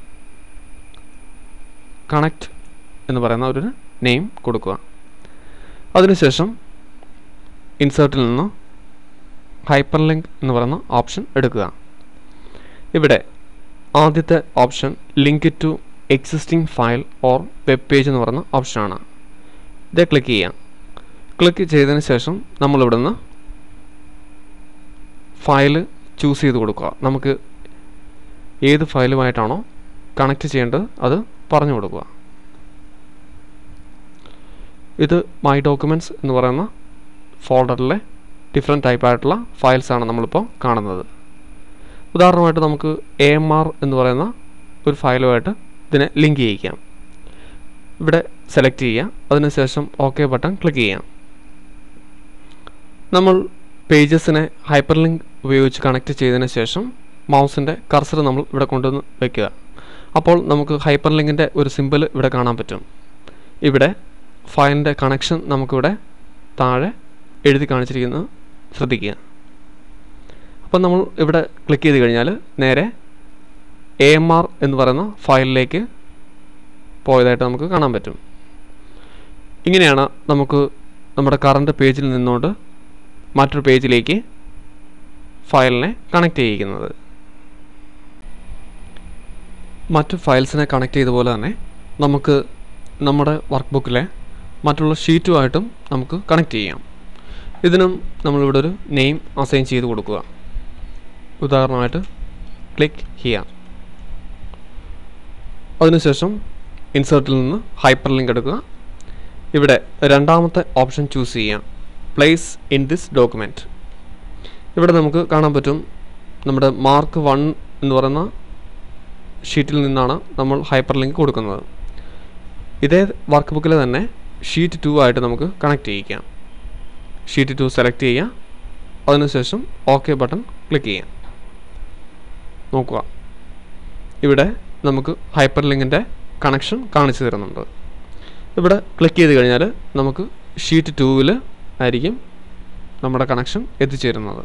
കണക്റ്റ് എന്ന് പറയുന്ന ഒരു നെയിം കൊടുക്കുക അതിനുശേഷം ഇൻസേർട്ടിൽ നിന്ന് ഹൈപ്പർ ലിങ്ക് എന്ന് പറയുന്ന ഓപ്ഷൻ എടുക്കുക ഇവിടെ ആദ്യത്തെ option link to existing file or web page എന്ന് പറയുന്ന ഓപ്ഷനാണ് ഇത് ക്ലിക്ക് ചെയ്യാം ക്ലിക്ക് ചെയ്തതിന് ശേഷം നമ്മളിവിടെ നിന്ന് ഫയൽ ചൂസ് ചെയ്ത് കൊടുക്കുക നമുക്ക് ഏത് ഫയലുമായിട്ടാണോ കണക്ട് ചെയ്യേണ്ടത് അത് പറഞ്ഞു കൊടുക്കുക ഇത് മൈ ഡോക്യുമെൻറ്റ്സ് എന്ന് പറയുന്ന ഫോൾഡറിലെ ഡിഫറെൻറ്റ് ടൈപ്പ് ആയിട്ടുള്ള ഫയൽസാണ് നമ്മളിപ്പോൾ കാണുന്നത് ഉദാഹരണമായിട്ട് നമുക്ക് എ എം ആർ എന്ന് പറയുന്ന ഒരു ഫയലുമായിട്ട് ഇതിനെ ലിങ്ക് ചെയ്യിക്കാം ഇവിടെ സെലക്ട് ചെയ്യാം അതിനുശേഷം ഓക്കെ ബട്ടൺ ക്ലിക്ക് ചെയ്യാം നമ്മൾ പേജസിനെ ഹൈപ്പർ ലിങ്ക് ഉപയോഗിച്ച് കണക്ട് ചെയ്തതിന് ശേഷം മൗസിൻ്റെ കർസർ നമ്മൾ ഇവിടെ കൊണ്ടുവന്ന് വയ്ക്കുക അപ്പോൾ നമുക്ക് ഹൈപ്പർ ലിങ്കിൻ്റെ ഒരു സിമ്പിൾ ഇവിടെ കാണാൻ പറ്റും ഇവിടെ ഫയലിൻ്റെ കണക്ഷൻ നമുക്കിവിടെ താഴെ എഴുതി കാണിച്ചിരിക്കുന്നത് ശ്രദ്ധിക്കുക അപ്പം നമ്മൾ ഇവിടെ ക്ലിക്ക് ചെയ്ത് കഴിഞ്ഞാൽ നേരെ എ എം ആർ എന്ന് പറയുന്ന ഫയലിലേക്ക് പോയതായിട്ട് നമുക്ക് കാണാൻ പറ്റും ഇങ്ങനെയാണ് നമുക്ക് നമ്മുടെ കറണ്ട് പേജിൽ നിന്നുകൊണ്ട് മറ്റൊരു പേജിലേക്ക് ഫയലിനെ കണക്ട് ചെയ്യിക്കുന്നത് മറ്റു ഫയൽസിനെ കണക്ട് ചെയ്ത പോലെ തന്നെ നമുക്ക് നമ്മുടെ വർക്ക് ബുക്കിലെ മറ്റുള്ള ഷീറ്റുമായിട്ടും നമുക്ക് കണക്ട് ചെയ്യാം ഇതിനും നമ്മളിവിടെ ഒരു നെയിം അസൈൻ ചെയ്ത് കൊടുക്കുക ഉദാഹരണമായിട്ട് ക്ലിക്ക് ഹിയർ അതിനുശേഷം ഇൻസേർട്ടിൽ നിന്ന് ഹൈപ്പർ ലിങ്ക് എടുക്കുക ഇവിടെ രണ്ടാമത്തെ ഓപ്ഷൻ ചൂസ് ചെയ്യാം പ്ലേസ് ഇൻ ദിസ് ഡോക്യുമെൻറ്റ് ഇവിടെ നമുക്ക് കാണാൻ പറ്റും നമ്മുടെ മാർക്ക് വൺ എന്ന് പറയുന്ന ഷീറ്റിൽ നിന്നാണ് നമ്മൾ ഹൈപ്പർ ലിങ്ക് കൊടുക്കുന്നത് ഇതേ വർക്ക് ബുക്കിൽ തന്നെ ഷീറ്റ് ടു ആയിട്ട് നമുക്ക് കണക്ട് ചെയ്യിക്കാം ഷീറ്റ് ടു സെലക്ട് ചെയ്യാം അതിനുശേഷം ഓക്കെ ബട്ടൺ ക്ലിക്ക് ചെയ്യാം നോക്കുക ഇവിടെ നമുക്ക് ഹൈപ്പർ ലിങ്കിൻ്റെ കണക്ഷൻ കാണിച്ചു തരുന്നുണ്ട് ഇവിടെ ക്ലിക്ക് ചെയ്ത് കഴിഞ്ഞാൽ നമുക്ക് ഷീറ്റ് ടൂവിൽ ആയിരിക്കും നമ്മുടെ കണക്ഷൻ എത്തിച്ചേരുന്നത്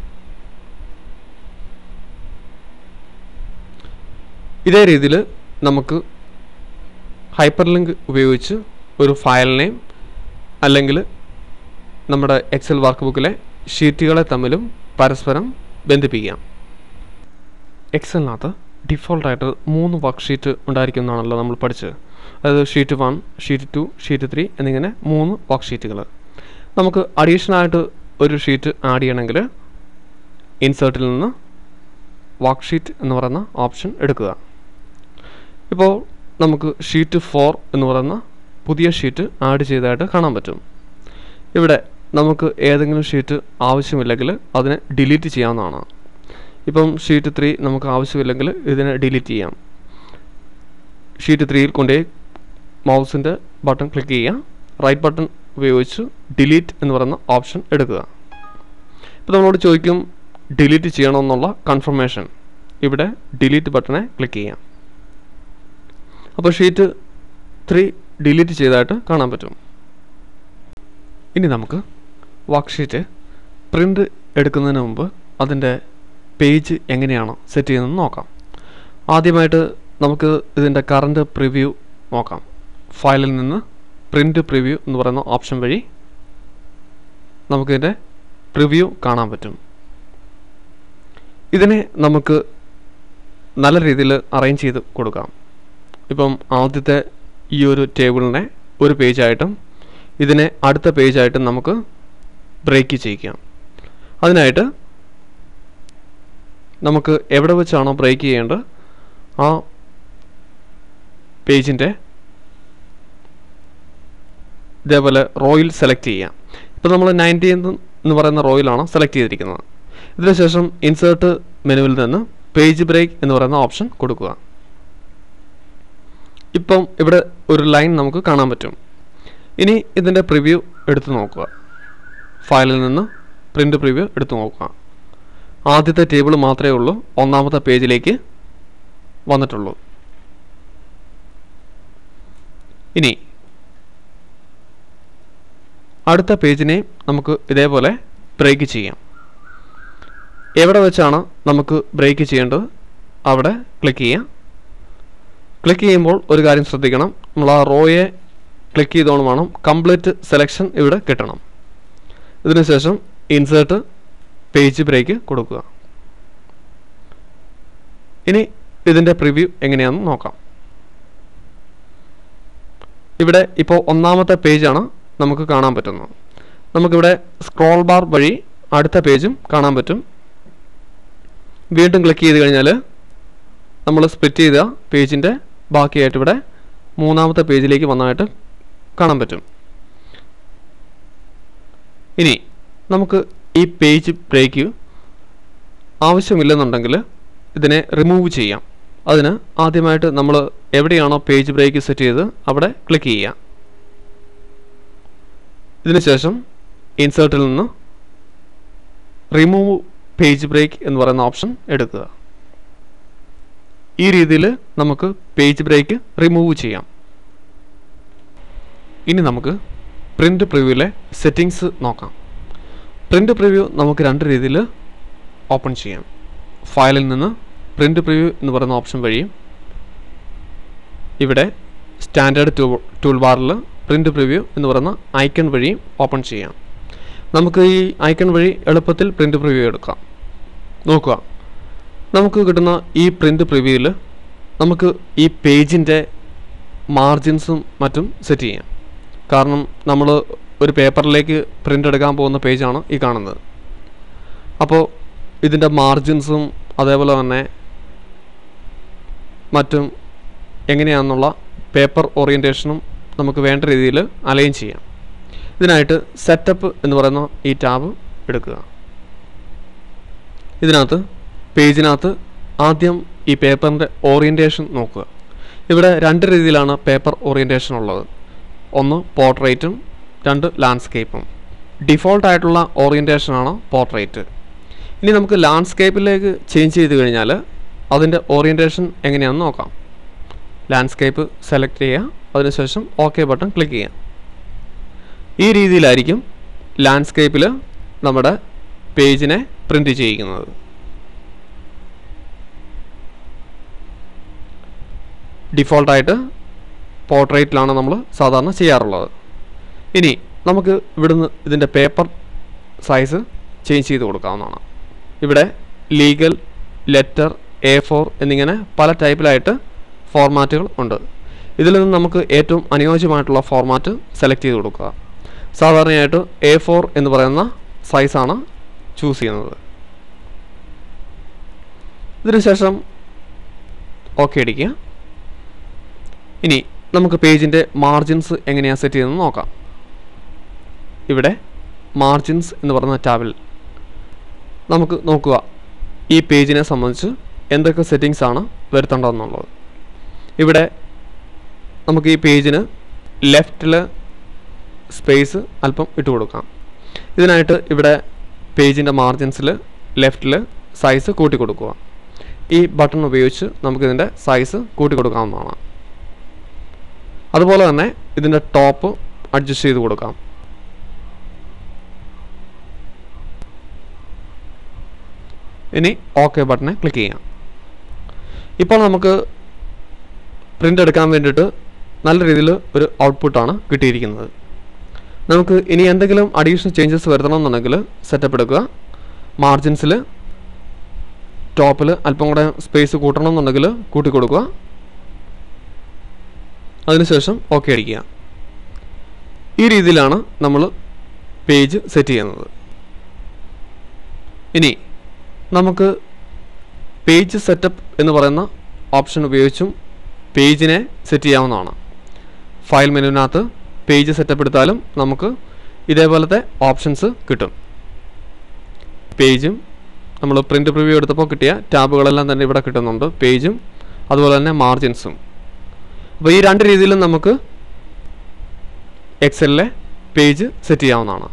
ഇതേ രീതിയിൽ നമുക്ക് ഹൈപ്പർ ലിങ്ക് ഉപയോഗിച്ച് ഒരു ഫയലിനെയും അല്ലെങ്കിൽ നമ്മുടെ എക്സൽ വർക്ക് ബുക്കിലെ ഷീറ്റുകളെ തമ്മിലും പരസ്പരം ബന്ധിപ്പിക്കാം എക്സലിനകത്ത് ഡിഫോൾട്ടായിട്ട് മൂന്ന് വർക്ക് ഷീറ്റ് ഉണ്ടായിരിക്കുന്നതാണല്ലോ നമ്മൾ പഠിച്ചത് അതായത് sheet one sheet two sheet three എന്നിങ്ങനെ മൂന്ന് വർക്ക് ഷീറ്റുകൾ നമുക്ക് അഡീഷണലായിട്ട് ഒരു ഷീറ്റ് ആഡ് ചെയ്യണമെങ്കിൽ ഇൻസേർട്ടിൽ നിന്ന് വർക്ക് ഷീറ്റ് എന്ന് പറയുന്ന ഓപ്ഷൻ എടുക്കുക ഇപ്പോൾ നമുക്ക് ഷീറ്റ് ഫോർ എന്ന് പറയുന്ന പുതിയ ഷീറ്റ് ആഡ് ചെയ്തതായിട്ട് കാണാൻ പറ്റും ഇവിടെ നമുക്ക് ഏതെങ്കിലും ഷീറ്റ് ആവശ്യമില്ലെങ്കിൽ അതിനെ ഡിലീറ്റ് ചെയ്യാവുന്നതാണ് ഇപ്പം ഷീറ്റ് ത്രീ നമുക്ക് ആവശ്യമില്ലെങ്കിൽ ഇതിനെ ഡിലീറ്റ് ചെയ്യാം ഷീറ്റ് ത്രീയിൽ കൊണ്ടുപോയി മൗസിൻ്റെ ബട്ടൺ ക്ലിക്ക് ചെയ്യുക റൈറ്റ് ബട്ടൺ ഉപയോഗിച്ച് ഡിലീറ്റ് എന്ന് പറയുന്ന ഓപ്ഷൻ എടുക്കുക ഇപ്പോൾ നമ്മളോട് ചോദിക്കും ഡിലീറ്റ് ചെയ്യണമെന്നുള്ള കൺഫർമേഷൻ ഇവിടെ ഡിലീറ്റ് ബട്ടണെ ക്ലിക്ക് ചെയ്യാം അപ്പോൾ ഷീറ്റ് ത്രീ ഡിലീറ്റ് ചെയ്തതായിട്ട് കാണാൻ പറ്റും ഇനി നമുക്ക് വർക്ക് ഷീറ്റ് പ്രിൻ്റ് എടുക്കുന്നതിന് മുമ്പ് അതിൻ്റെ പേജ് എങ്ങനെയാണ് സെറ്റ് ചെയ്യുന്നതെന്ന് നോക്കാം ആദ്യമായിട്ട് നമുക്ക് ഇതിൻ്റെ കറണ്ട് പ്രിവ്യൂ നോക്കാം ഫയലിൽ നിന്ന് പ്രിൻ്റ് പ്രിവ്യൂ എന്ന് പറയുന്ന ഓപ്ഷൻ വഴി നമുക്കിതിൻ്റെ പ്രിവ്യൂ കാണാൻ പറ്റും ഇതിനെ നമുക്ക് നല്ല രീതിയിൽ അറേഞ്ച് ചെയ്ത് കൊടുക്കാം ഇപ്പം ആദ്യത്തെ ഈ ഒരു ടേബിളിനെ ഒരു പേജായിട്ടും ഇതിനെ അടുത്ത പേജായിട്ടും നമുക്ക് ബ്രേക്ക് ചെയ്യിക്കാം അതിനായിട്ട് നമുക്ക് എവിടെ വെച്ചാണോ ബ്രേക്ക് ചെയ്യേണ്ടത് ആ പേജിൻ്റെ ഇതേപോലെ റോയിൽ സെലക്ട് ചെയ്യാം ഇപ്പോൾ നമ്മൾ നയൻറ്റീൻ എന്ന് പറയുന്ന റോയിലാണ് സെലക്ട് ചെയ്തിരിക്കുന്നത് ഇതിനുശേഷം ഇൻസേർട്ട് മെനുവിൽ നിന്ന് പേജ് ബ്രേക്ക് എന്ന് പറയുന്ന ഓപ്ഷൻ കൊടുക്കുക ഇപ്പം ഇവിടെ ഒരു ലൈൻ നമുക്ക് കാണാൻ പറ്റും ഇനി ഇതിൻ്റെ പ്രിവ്യൂ എടുത്ത് നോക്കുക ഫയലിൽ നിന്ന് പ്രിൻ്റ് പ്രിവ്യൂ എടുത്ത് നോക്കുക ആദ്യത്തെ ടേബിൾ മാത്രമേ ഉള്ളൂ ഒന്നാമത്തെ പേജിലേക്ക് വന്നിട്ടുള്ളൂ ഇനി അടുത്ത പേജിനെ നമുക്ക് ഇതേപോലെ ബ്രേക്ക് ചെയ്യാം എവിടെ വെച്ചാണ് നമുക്ക് ബ്രേക്ക് ചെയ്യേണ്ടത് അവിടെ ക്ലിക്ക് ചെയ്യാം ക്ലിക്ക് ചെയ്യുമ്പോൾ ഒരു കാര്യം ശ്രദ്ധിക്കണം നമ്മൾ ആ റോയെ ക്ലിക്ക് ചെയ്തോണം വേണം കംപ്ലീറ്റ് സെലക്ഷൻ ഇവിടെ കിട്ടണം ഇതിനുശേഷം ഇൻസേർട്ട് പേജ് ബ്രേക്ക് കൊടുക്കുക ഇനി ഇതിൻ്റെ പ്രിവ്യൂ എങ്ങനെയാണെന്ന് നോക്കാം ഇവിടെ ഇപ്പോൾ ഒന്നാമത്തെ പേജാണ് നമുക്ക് കാണാൻ പറ്റുന്നത് നമുക്കിവിടെ സ്ക്രോൾ ബാർ വഴി അടുത്ത പേജും കാണാൻ പറ്റും വീണ്ടും ക്ലിക്ക് ചെയ്ത് കഴിഞ്ഞാൽ നമ്മൾ സ്പ്ലിറ്റ് ചെയ്ത പേജിൻ്റെ ബാക്കിയായിട്ട് ഇവിടെ മൂന്നാമത്തെ പേജിലേക്ക് വന്നതായിട്ട് കാണാൻ പറ്റും ഇനി നമുക്ക് ഈ പേജ് ബ്രേക്ക് ആവശ്യമില്ലെന്നുണ്ടെങ്കിൽ ഇതിനെ റിമൂവ് ചെയ്യാം അതിന് ആദ്യമായിട്ട് നമ്മൾ എവിടെയാണോ പേജ് ബ്രേക്ക് സെറ്റ് ചെയ്ത് അവിടെ ക്ലിക്ക് ചെയ്യുക ഇതിനുശേഷം ഇൻസേർട്ടിൽ നിന്ന് റിമൂവ് പേജ് ബ്രേക്ക് എന്ന് പറയുന്ന ഓപ്ഷൻ എടുക്കുക ഈ രീതിയിൽ നമുക്ക് പേജ് ബ്രേക്ക് റിമൂവ് ചെയ്യാം ഇനി നമുക്ക് പ്രിൻ്റ് പ്രിവ്യൂവിലെ സെറ്റിങ്സ് നോക്കാം പ്രിൻ്റ് പ്രിവ്യൂ നമുക്ക് രണ്ട് രീതിയിൽ ഓപ്പൺ ചെയ്യാം ഫയലിൽ നിന്ന് പ്രിൻ്റ് പ്രിവ്യൂ എന്ന് പറയുന്ന ഓപ്ഷൻ വഴിയും ഇവിടെ സ്റ്റാൻഡേർഡ് ടൂ ടൂൾ ബാറിൽ പ്രിൻ്റ് പ്രിവ്യൂ എന്ന് പറയുന്ന ഐക്കൺ വഴിയും ഓപ്പൺ ചെയ്യാം നമുക്ക് ഈ ഐക്കൺ വഴി എളുപ്പത്തിൽ പ്രിൻ്റ് പ്രിവ്യൂ എടുക്കാം നോക്കുക നമുക്ക് കിട്ടുന്ന ഈ പ്രിൻ്റ് പ്രിവ്യൂവിൽ നമുക്ക് ഈ പേജിൻ്റെ മാർജിൻസും മറ്റും സെറ്റ് ചെയ്യാം കാരണം നമ്മൾ ഒരു പേപ്പറിലേക്ക് പ്രിൻ്റ് എടുക്കാൻ പോകുന്ന പേജാണ് ഈ കാണുന്നത് അപ്പോൾ ഇതിൻ്റെ മാർജിൻസും അതേപോലെ തന്നെ മറ്റും എങ്ങനെയാണെന്നുള്ള പേപ്പർ ഓറിയൻറ്റേഷനും നമുക്ക് വേണ്ട രീതിയിൽ അലൈൻ ചെയ്യാം ഇതിനായിട്ട് സെറ്റപ്പ് എന്ന് പറയുന്ന ഈ ടാബ് എടുക്കുക ഇതിനകത്ത് പേജിനകത്ത് ആദ്യം ഈ പേപ്പറിൻ്റെ ഓറിയൻറ്റേഷൻ നോക്കുക ഇവിടെ രണ്ട് രീതിയിലാണ് പേപ്പർ ഓറിയൻറ്റേഷൻ ഉള്ളത് ഒന്ന് പോർട്രേറ്റും രണ്ട് ലാൻഡ്സ്കേപ്പും ഡിഫോൾട്ട് ആയിട്ടുള്ള ഓറിയൻറ്റേഷനാണ് പോർട്രേറ്റ് ഇനി നമുക്ക് ലാൻഡ്സ്കേപ്പിലേക്ക് ചേഞ്ച് ചെയ്ത് കഴിഞ്ഞാൽ അതിൻ്റെ ഓറിയൻറ്റേഷൻ എങ്ങനെയാണെന്ന് നോക്കാം ലാൻഡ്സ്കേപ്പ് സെലക്ട് ചെയ്യുക അതിനുശേഷം ഓക്കെ ബട്ടൺ ക്ലിക്ക് ചെയ്യാം ഈ രീതിയിലായിരിക്കും ലാൻഡ്സ്കേപ്പിൽ നമ്മുടെ പേജിനെ പ്രിൻ്റ് ചെയ്യിക്കുന്നത് ഡിഫോൾട്ടായിട്ട് പോർട്രേറ്റിലാണ് നമ്മൾ സാധാരണ ചെയ്യാറുള്ളത് ഇനി നമുക്ക് ഇവിടുന്ന് ഇതിൻ്റെ പേപ്പർ സൈസ് ചേഞ്ച് ചെയ്ത് കൊടുക്കാവുന്നതാണ് ഇവിടെ ലീഗൽ ലെറ്റർ എ ഫോർ എന്നിങ്ങനെ പല ടൈപ്പിലായിട്ട് ഫോർമാറ്റുകൾ ഉണ്ട് ഇതിൽ നിന്ന് നമുക്ക് ഏറ്റവും അനുയോജ്യമായിട്ടുള്ള ഫോർമാറ്റ് സെലക്ട് ചെയ്ത് കൊടുക്കുക സാധാരണയായിട്ട് എ ഫോർ എന്ന് പറയുന്ന സൈസാണ് ചൂസ് ചെയ്യുന്നത് ഇതിനുശേഷം ഓക്കെ അടിക്കുക ഇനി നമുക്ക് പേജിൻ്റെ മാർജിൻസ് എങ്ങനെയാണ് സെറ്റ് ചെയ്യുന്നത് നോക്കാം ഇവിടെ മാർജിൻസ് എന്ന് പറയുന്ന ടാബിൽ നമുക്ക് നോക്കുക ഈ പേജിനെ സംബന്ധിച്ച് എന്തൊക്കെ സെറ്റിങ്സ് ആണ് വരുത്തേണ്ടതെന്നുള്ളത് ഇവിടെ നമുക്ക് ഈ പേജിന് ലെഫ്റ്റിൽ സ്പേസ് അല്പം ഇട്ട് കൊടുക്കാം ഇതിനായിട്ട് ഇവിടെ പേജിൻ്റെ മാർജിൻസിൽ ലെഫ്റ്റിൽ സൈസ് കൂട്ടി കൊടുക്കുക ഈ ബട്ടൺ ഉപയോഗിച്ച് നമുക്കിതിൻ്റെ സൈസ് കൂട്ടി കൊടുക്കാവുന്നതാണ് അതുപോലെ തന്നെ ഇതിൻ്റെ ടോപ്പ് അഡ്ജസ്റ്റ് ചെയ്ത് കൊടുക്കാം ഇനി ഓക്കെ ബട്ടനെ ക്ലിക്ക് ചെയ്യാം ഇപ്പോൾ നമുക്ക് പ്രിൻ്റ് എടുക്കാൻ വേണ്ടിയിട്ട് നല്ല രീതിയിൽ ഒരു ഔട്ട്പുട്ടാണ് കിട്ടിയിരിക്കുന്നത് നമുക്ക് ഇനി എന്തെങ്കിലും അഡീഷണൽ ചേഞ്ചസ് വരുത്തണമെന്നുണ്ടെങ്കിൽ സെറ്റപ്പ് എടുക്കുക മാർജിൻസിൽ ടോപ്പിൽ അല്പം കൂടെ സ്പേസ് കൂട്ടണമെന്നുണ്ടെങ്കിൽ കൂട്ടി കൊടുക്കുക അതിനുശേഷം ഓക്കെ അടിക്കുക ഈ രീതിയിലാണ് നമ്മൾ പേജ് സെറ്റ് ചെയ്യുന്നത് ഇനി നമുക്ക് പേജ് സെറ്റപ്പ് എന്ന് പറയുന്ന ഓപ്ഷൻ ഉപയോഗിച്ചും പേജിനെ സെറ്റ് ചെയ്യാവുന്നതാണ് ഫയൽ മെനുവിനകത്ത് പേജ് സെറ്റപ്പ് എടുത്താലും നമുക്ക് ഇതേപോലത്തെ ഓപ്ഷൻസ് കിട്ടും പേജും നമ്മൾ പ്രിൻ്റ് പ്രിവ്യൂ എടുത്തപ്പോൾ കിട്ടിയ ടാബുകളെല്ലാം തന്നെ ഇവിടെ കിട്ടുന്നുണ്ട് പേജും അതുപോലെ തന്നെ മാർജിൻസും അപ്പോൾ ഈ രണ്ട് രീതിയിലും നമുക്ക് എക്സലിലെ പേജ് സെറ്റ് ചെയ്യാവുന്നതാണ്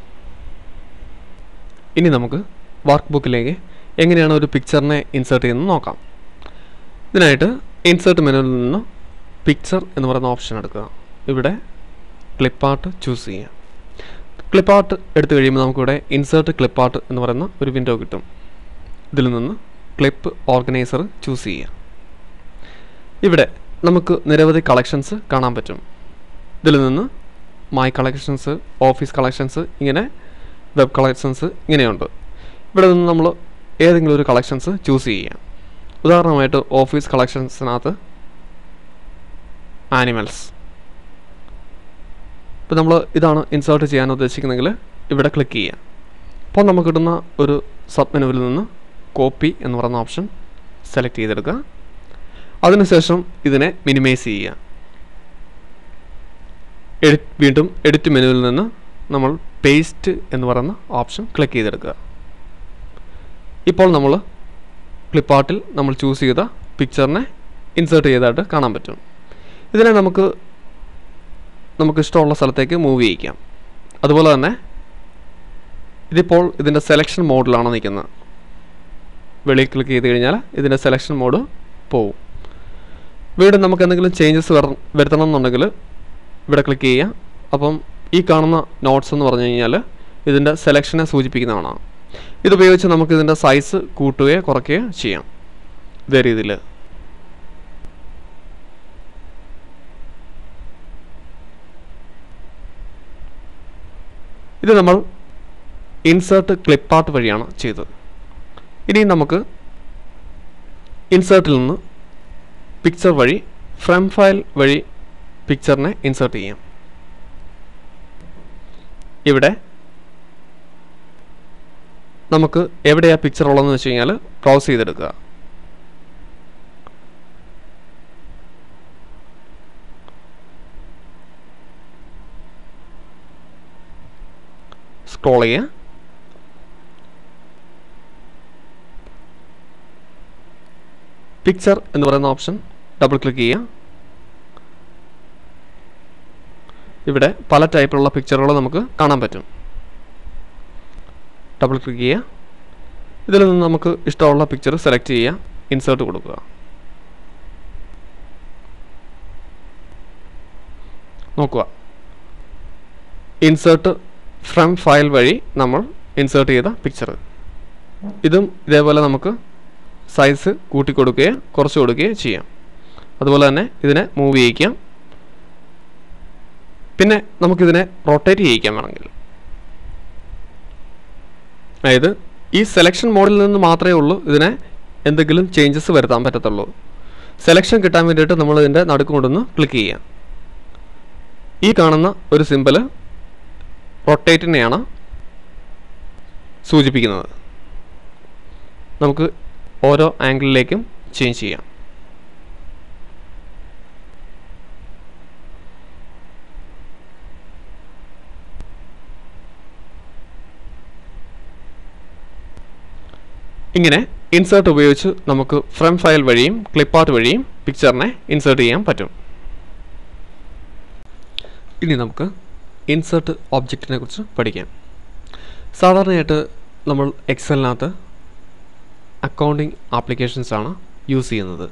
ഇനി നമുക്ക് വർക്ക് ബുക്കിലേക്ക് എങ്ങനെയാണ് ഒരു പിക്ചറിനെ ഇൻസേർട്ട് ചെയ്യുന്നത് നോക്കാം ഇതിനായിട്ട് ഇൻസേർട്ട് മെനുവിൽ നിന്ന് പിക്ചർ എന്ന് പറയുന്ന ഓപ്ഷൻ എടുക്കുക ഇവിടെ ക്ലിപ്പാർട്ട് ചൂസ് ചെയ്യുക ക്ലിപ്പാർട്ട് എടുത്തു കഴിയുമ്പോൾ നമുക്കിവിടെ ഇൻസേർട്ട് ക്ലിപ്പാർട്ട് എന്ന് പറയുന്ന ഒരു വിൻഡോ കിട്ടും ഇതിൽ നിന്ന് ക്ലിപ്പ് ഓർഗനൈസർ ചൂസ് ചെയ്യുക ഇവിടെ നമുക്ക് നിരവധി കളക്ഷൻസ് കാണാൻ പറ്റും ഇതിൽ നിന്ന് മൈ കളക്ഷൻസ് ഓഫീസ് കളക്ഷൻസ് ഇങ്ങനെ വെബ് കളക്ഷൻസ് ഇങ്ങനെയുണ്ട് ഇവിടെ നിന്ന് നമ്മൾ ഏതെങ്കിലും ഒരു കളക്ഷൻസ് ചൂസ് ചെയ്യാം ഉദാഹരണമായിട്ട് ഓഫീസ് കളക്ഷൻസിനകത്ത് ആനിമൽസ് ഇപ്പോൾ നമ്മൾ ഇതാണ് ഇൻസേർട്ട് ചെയ്യാൻ ഉദ്ദേശിക്കുന്നെങ്കിൽ ഇവിടെ ക്ലിക്ക് ചെയ്യുക അപ്പോൾ നമുക്ക് കിട്ടുന്ന ഒരു സബ് മെനുവിൽ നിന്ന് കോപ്പി എന്ന് പറയുന്ന ഓപ്ഷൻ സെലക്ട് ചെയ്തെടുക്കുക അതിനുശേഷം ഇതിനെ മിനിമൈസ് ചെയ്യുക എഡിറ്റ് വീണ്ടും എഡിറ്റ് മെനുവിൽ നിന്ന് നമ്മൾ പേസ്റ്റ് എന്ന് പറയുന്ന ഓപ്ഷൻ ക്ലിക്ക് ചെയ്തെടുക്കുക ഇപ്പോൾ നമ്മൾ ക്ലിപ്പാർട്ടിൽ നമ്മൾ ചൂസ് ചെയ്ത പിക്ചറിനെ ഇൻസേർട്ട് ചെയ്തതായിട്ട് കാണാൻ പറ്റും ഇതിനെ നമുക്ക് നമുക്ക് ഇഷ്ടമുള്ള സ്ഥലത്തേക്ക് മൂവ് ചെയ്യിക്കാം അതുപോലെ തന്നെ ഇതിപ്പോൾ ഇതിൻ്റെ സെലക്ഷൻ മോഡിലാണ് നിൽക്കുന്നത് വെളിയിൽ ക്ലിക്ക് ചെയ്ത് കഴിഞ്ഞാൽ ഇതിൻ്റെ സെലക്ഷൻ മോഡ് പോവും വീണ്ടും നമുക്ക് എന്തെങ്കിലും ചേഞ്ചസ് വരുത്തണം എന്നുണ്ടെങ്കിൽ ഇവിടെ ക്ലിക്ക് ചെയ്യുക അപ്പം ഈ കാണുന്ന നോട്ട്സ് എന്ന് പറഞ്ഞു കഴിഞ്ഞാൽ ഇതിൻ്റെ സെലക്ഷനെ സൂചിപ്പിക്കുന്നതാണ് ഇതുപയോഗിച്ച് നമുക്ക് ഇതിൻ്റെ സൈസ് കൂട്ടുകയോ കുറയ്ക്കുകയോ ചെയ്യാം ഇതേ രീതിയിൽ ഇത് നമ്മൾ ഇൻസേർട്ട് ക്ലിപ്പാർട്ട് വഴിയാണ് ചെയ്തത് ഇനി നമുക്ക് ഇൻസേർട്ടിൽ നിന്ന് പിക്ചർ വഴി ഫ്രം ഫയൽ വഴി പിക്ചറിനെ ഇൻസേർട്ട് ചെയ്യാം ഇവിടെ നമുക്ക് എവിടെയാണ് പിക്ചർ ഉള്ളതെന്ന് വെച്ച് കഴിഞ്ഞാൽ ബ്രൗസ് ചെയ്തെടുക്കുക സ്ക്രോൾ ചെയ്യുക പിക്ചർ എന്ന് പറയുന്ന ഓപ്ഷൻ ഡബിൾ ക്ലിക്ക് ചെയ്യുക ഇവിടെ പല ടൈപ്പിലുള്ള പിക്ചറുകൾ നമുക്ക് കാണാൻ പറ്റും ഡബിൾ ക്ലിക്ക് ചെയ്യുക ഇതിൽ നിന്ന് നമുക്ക് ഇഷ്ടമുള്ള പിക്ചർ സെലക്ട് ചെയ്യുക ഇൻസേർട്ട് കൊടുക്കുക നോക്കുക ഇൻസേർട്ട് ഫ്രം ഫയൽ വഴി നമ്മൾ ഇൻസേർട്ട് ചെയ്ത പിക്ചർ ഇതും ഇതേപോലെ നമുക്ക് സൈസ് കൂട്ടിക്കൊടുക്കുകയോ കുറച്ച് കൊടുക്കുകയോ ചെയ്യാം അതുപോലെ തന്നെ ഇതിനെ മൂവ് ചെയ്യിക്കാം പിന്നെ നമുക്കിതിനെ റൊട്ടേറ്റ് ചെയ്യിക്കാൻ വേണമെങ്കിൽ അതായത് ഈ സെലക്ഷൻ മോഡിൽ നിന്ന് മാത്രമേ ഉള്ളൂ ഇതിനെ എന്തെങ്കിലും ചേഞ്ചസ് വരുത്താൻ പറ്റത്തുള്ളൂ സെലക്ഷൻ കിട്ടാൻ വേണ്ടിയിട്ട് നമ്മൾ ഇതിൻ്റെ നടുക്ക് കൊണ്ടുവന്ന് ക്ലിക്ക് ചെയ്യാം ഈ കാണുന്ന ഒരു സിമ്പിൾ റൊട്ടേറ്റിനെയാണ് സൂചിപ്പിക്കുന്നത് നമുക്ക് ഓരോ ആംഗിളിലേക്കും ചേഞ്ച് ചെയ്യാം ഇങ്ങനെ ഇൻസേർട്ട് ഉപയോഗിച്ച് നമുക്ക് ഫ്രം ഫയൽ വഴിയും ക്ലിപ്പാർട്ട് വഴിയും പിക്ചറിനെ ഇൻസേർട്ട് ചെയ്യാൻ പറ്റും ഇനി നമുക്ക് ഇൻസേർട്ട് ഒബ്ജക്റ്റിനെ കുറിച്ച് പഠിക്കാം സാധാരണയായിട്ട് നമ്മൾ എക്സലിനകത്ത് അക്കൗണ്ടിങ് ആപ്ലിക്കേഷൻസ് ആണ് യൂസ് ചെയ്യുന്നത്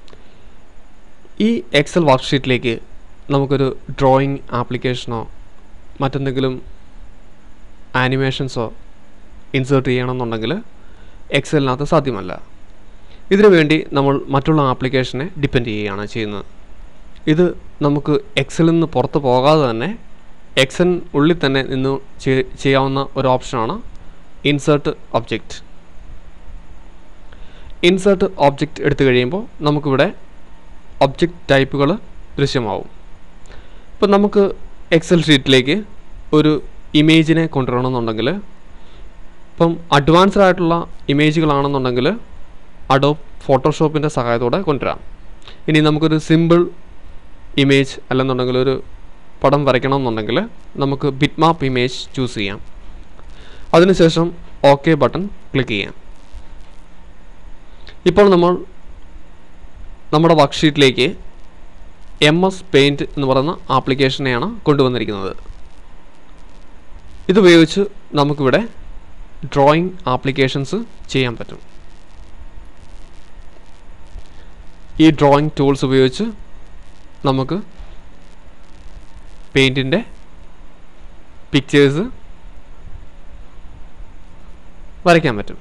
ഈ എക്സൽ വർക്ക്ഷീറ്റിലേക്ക് നമുക്കൊരു ഡ്രോയിങ് ആപ്ലിക്കേഷനോ മറ്റെന്തെങ്കിലും ആനിമേഷൻസോ ഇൻസേർട്ട് ചെയ്യണമെന്നുണ്ടെങ്കിൽ എക്സലിനകത്ത് സാധ്യമല്ല ഇതിനു വേണ്ടി നമ്മൾ മറ്റുള്ള ആപ്ലിക്കേഷനെ ഡിപ്പെൻഡ് ചെയ്യുകയാണ് ചെയ്യുന്നത് ഇത് നമുക്ക് എക്സലിൽ നിന്ന് പുറത്ത് പോകാതെ തന്നെ എക്സൽ ഉള്ളിൽ തന്നെ നിന്ന് ചെയ്യാവുന്ന ഒരു ഓപ്ഷനാണ് ഇൻസേർട്ട് ഒബ്ജക്റ്റ് ഇൻസേർട്ട് ഒബ്ജക്റ്റ് എടുത്തു കഴിയുമ്പോൾ നമുക്കിവിടെ ഒബ്ജക്റ്റ് ടൈപ്പുകൾ ദൃശ്യമാവും ഇപ്പം നമുക്ക് എക്സൽ ഷീറ്റിലേക്ക് ഒരു ഇമേജിനെ കൊണ്ടുവരണമെന്നുണ്ടെങ്കിൽ ഇപ്പം അഡ്വാൻസ്ഡ് ആയിട്ടുള്ള ഇമേജുകളാണെന്നുണ്ടെങ്കിൽ അഡോ ഫോട്ടോഷോപ്പിൻ്റെ സഹായത്തോടെ കൊണ്ടുവരാം ഇനി നമുക്കൊരു സിമ്പിൾ ഇമേജ് അല്ലെന്നുണ്ടെങ്കിൽ ഒരു പടം വരയ്ക്കണമെന്നുണ്ടെങ്കിൽ നമുക്ക് ബിറ്റ് മാപ്പ് ഇമേജ് ചൂസ് ചെയ്യാം അതിനുശേഷം ഓക്കെ ബട്ടൺ ക്ലിക്ക് ചെയ്യാം ഇപ്പോൾ നമ്മൾ നമ്മുടെ വർക്ക്ഷീറ്റിലേക്ക് എം എസ് പെയിൻറ്റ് എന്ന് പറയുന്ന ആപ്ലിക്കേഷനെയാണ് കൊണ്ടുവന്നിരിക്കുന്നത് ഇതുപയോഗിച്ച് നമുക്കിവിടെ ഡ്രോയിങ് ആപ്ലിക്കേഷൻസ് ചെയ്യാൻ പറ്റും ഈ ഡ്രോയിങ് ടൂൾസ് ഉപയോഗിച്ച് നമുക്ക് പെയിൻറ്റിൻ്റെ പിക്ചേഴ്സ് വരയ്ക്കാൻ പറ്റും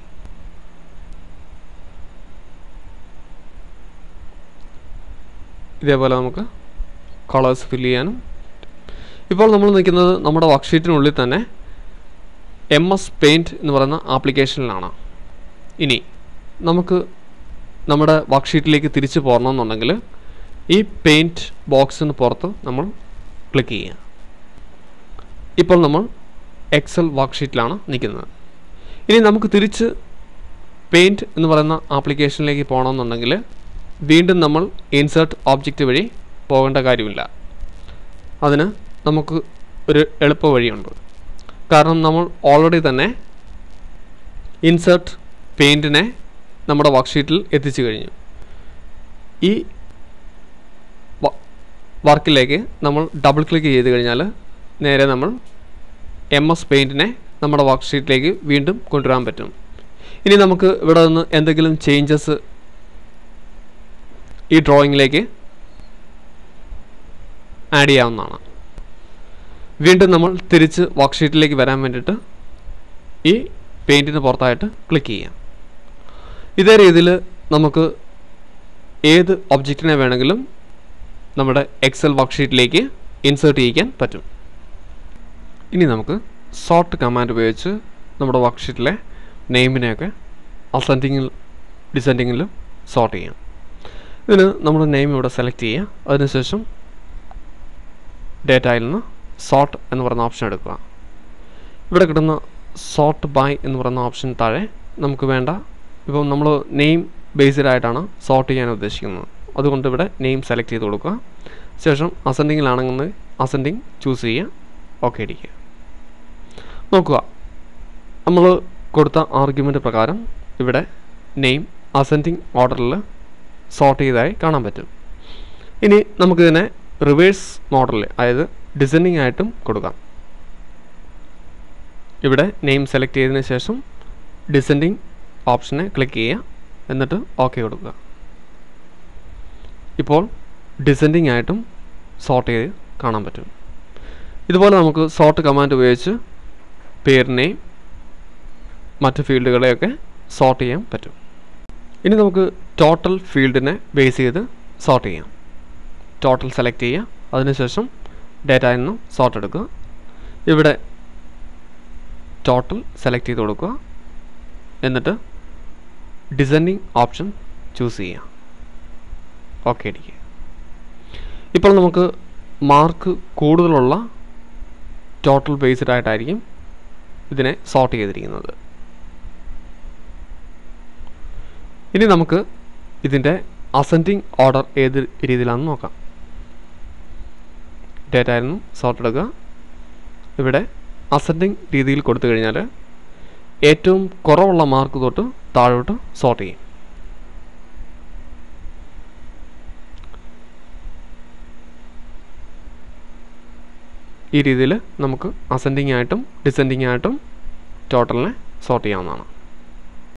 ഇതേപോലെ നമുക്ക് കളേഴ്സ് ഫില്ല് ചെയ്യാനും ഇപ്പോൾ നമ്മൾ നിൽക്കുന്നത് നമ്മുടെ വർക്ക്ഷീറ്റിനുള്ളിൽ തന്നെ എം എസ് പെയിൻറ്റ് എന്ന് പറയുന്ന ആപ്ലിക്കേഷനിലാണ് ഇനി നമുക്ക് നമ്മുടെ വർക്ക്ഷീറ്റിലേക്ക് തിരിച്ചു പോകണമെന്നുണ്ടെങ്കിൽ ഈ പെയിൻറ്റ് ബോക്സിന് പുറത്ത് നമ്മൾ ക്ലിക്ക് ചെയ്യുക ഇപ്പോൾ നമ്മൾ എക്സൽ വർക്ക്ഷീറ്റിലാണ് നിൽക്കുന്നത് ഇനി നമുക്ക് തിരിച്ച് പെയിൻറ്റ് എന്ന് പറയുന്ന ആപ്ലിക്കേഷനിലേക്ക് പോകണമെന്നുണ്ടെങ്കിൽ വീണ്ടും നമ്മൾ ഇൻസേർട്ട് ഓബ്ജക്റ്റ് വഴി പോകേണ്ട കാര്യമില്ല അതിന് നമുക്ക് ഒരു എളുപ്പ വഴിയുണ്ട് കാരണം നമ്മൾ ഓൾറെഡി തന്നെ ഇൻസേർട്ട് പെയിൻറ്റിനെ നമ്മുടെ വർക്ക്ഷീറ്റിൽ എത്തിച്ചു കഴിഞ്ഞു ഈ വർക്കിലേക്ക് നമ്മൾ ഡബിൾ ക്ലിക്ക് ചെയ്ത് കഴിഞ്ഞാൽ നേരെ നമ്മൾ എം എസ് പെയിൻറ്റിനെ നമ്മുടെ വർക്ക്ഷീറ്റിലേക്ക് വീണ്ടും കൊണ്ടുവരാൻ പറ്റും ഇനി നമുക്ക് ഇവിടെ നിന്ന് എന്തെങ്കിലും ചേഞ്ചസ് ഈ ഡ്രോയിങ്ങിലേക്ക് ആഡ് ചെയ്യാവുന്നതാണ് വീണ്ടും നമ്മൾ തിരിച്ച് വർക്ക്ഷീറ്റിലേക്ക് വരാൻ വേണ്ടിയിട്ട് ഈ പെയിൻറ്റിന് പുറത്തായിട്ട് ക്ലിക്ക് ചെയ്യാം ഇതേ രീതിയിൽ നമുക്ക് ഏത് ഒബ്ജക്റ്റിനെ വേണമെങ്കിലും നമ്മുടെ എക്സൽ വർക്ക്ഷീറ്റിലേക്ക് ഇൻസേർട്ട് ചെയ്യിക്കാൻ പറ്റും ഇനി നമുക്ക് സോർട്ട് കമാൻഡ് ഉപയോഗിച്ച് നമ്മുടെ വർക്ക്ഷീറ്റിലെ നെയിമിനെയൊക്കെ അസെൻഡിങ്ങിൽ ഡിസെൻഡിങ്ങിലും സോർട്ട് ചെയ്യാം ഇതിന് നമ്മുടെ നെയിം ഇവിടെ സെലക്ട് ചെയ്യുക അതിനുശേഷം ഡേറ്റയിൽ നിന്ന് സോർട്ട് എന്ന് പറയുന്ന ഓപ്ഷൻ എടുക്കുക ഇവിടെ കിട്ടുന്ന സോർട്ട് ബൈ എന്ന് പറയുന്ന ഓപ്ഷൻ താഴെ നമുക്ക് വേണ്ട ഇപ്പം നമ്മൾ നെയിം ബേസ്ഡ് ആയിട്ടാണ് സോർട്ട് ചെയ്യാൻ ഉദ്ദേശിക്കുന്നത് അതുകൊണ്ട് ഇവിടെ നെയിം സെലക്ട് ചെയ്ത് കൊടുക്കുക ശേഷം അസെൻഡിങ്ങിലാണെങ്കിൽ അസെൻഡിങ് ചൂസ് ചെയ്യുക ഓക്കെ അടിക്കുക നോക്കുക നമ്മൾ കൊടുത്ത ആർഗ്യുമെൻ്റ് പ്രകാരം ഇവിടെ നെയിം അസെൻഡിങ് ഓർഡറിൽ സോർട്ട് ചെയ്തതായി കാണാൻ പറ്റും ഇനി നമുക്കിതിനെ റിവേഴ്സ് മോഡലിൽ അതായത് ഡിസൈനിങ് ആയിട്ടും കൊടുക്കാം ഇവിടെ നെയിം സെലക്ട് ചെയ്തതിന് ശേഷം ഡിസെൻഡിങ് ഓപ്ഷനെ ക്ലിക്ക് ചെയ്യുക എന്നിട്ട് ഓക്കെ കൊടുക്കുക ഇപ്പോൾ ഡിസെൻഡിങ് ആയിട്ടും സോർട്ട് ചെയ്ത് കാണാൻ പറ്റും ഇതുപോലെ നമുക്ക് സോർട്ട് കമാൻഡ് ഉപയോഗിച്ച് പേരിനെയും മറ്റ് ഫീൽഡുകളെയൊക്കെ സോർട്ട് ചെയ്യാൻ പറ്റും ഇനി നമുക്ക് ടോട്ടൽ ഫീൽഡിനെ ബേസ് ചെയ്ത് സോർട്ട് ചെയ്യാം ടോട്ടൽ സെലക്ട് ചെയ്യുക അതിനുശേഷം ഡേറ്റയിൽ നിന്നും സോർട്ട് എടുക്കുക ഇവിടെ ടോട്ടൽ സെലക്ട് ചെയ്ത് കൊടുക്കുക എന്നിട്ട് ഡിസൈനിങ് ഓപ്ഷൻ ചൂസ് ചെയ്യുക ഓക്കെ അടിക്കുക ഇപ്പോൾ നമുക്ക് മാർക്ക് കൂടുതലുള്ള ടോട്ടൽ ബേസ്ഡ് ആയിട്ടായിരിക്കും ഇതിനെ സോർട്ട് ചെയ്തിരിക്കുന്നത് ഇനി നമുക്ക് ഇതിൻ്റെ അസെൻഡിങ് ഓർഡർ ഏത് രീതിയിലാണെന്ന് നോക്കാം ഡേറ്റയിൽ നിന്നും സോർട്ട് എടുക്കുക ഇവിടെ അസെൻഡിങ് രീതിയിൽ കൊടുത്തു കഴിഞ്ഞാൽ ഏറ്റവും കുറവുള്ള മാർക്ക് തൊട്ട് താഴോട്ട് സോർട്ട് ചെയ്യും ഈ രീതിയിൽ നമുക്ക് അസെൻഡിങ് ആയിട്ടും ഡിസെൻഡിങ് ആയിട്ടും ടോട്ടലിനെ സോർട്ട് ചെയ്യാവുന്നതാണ്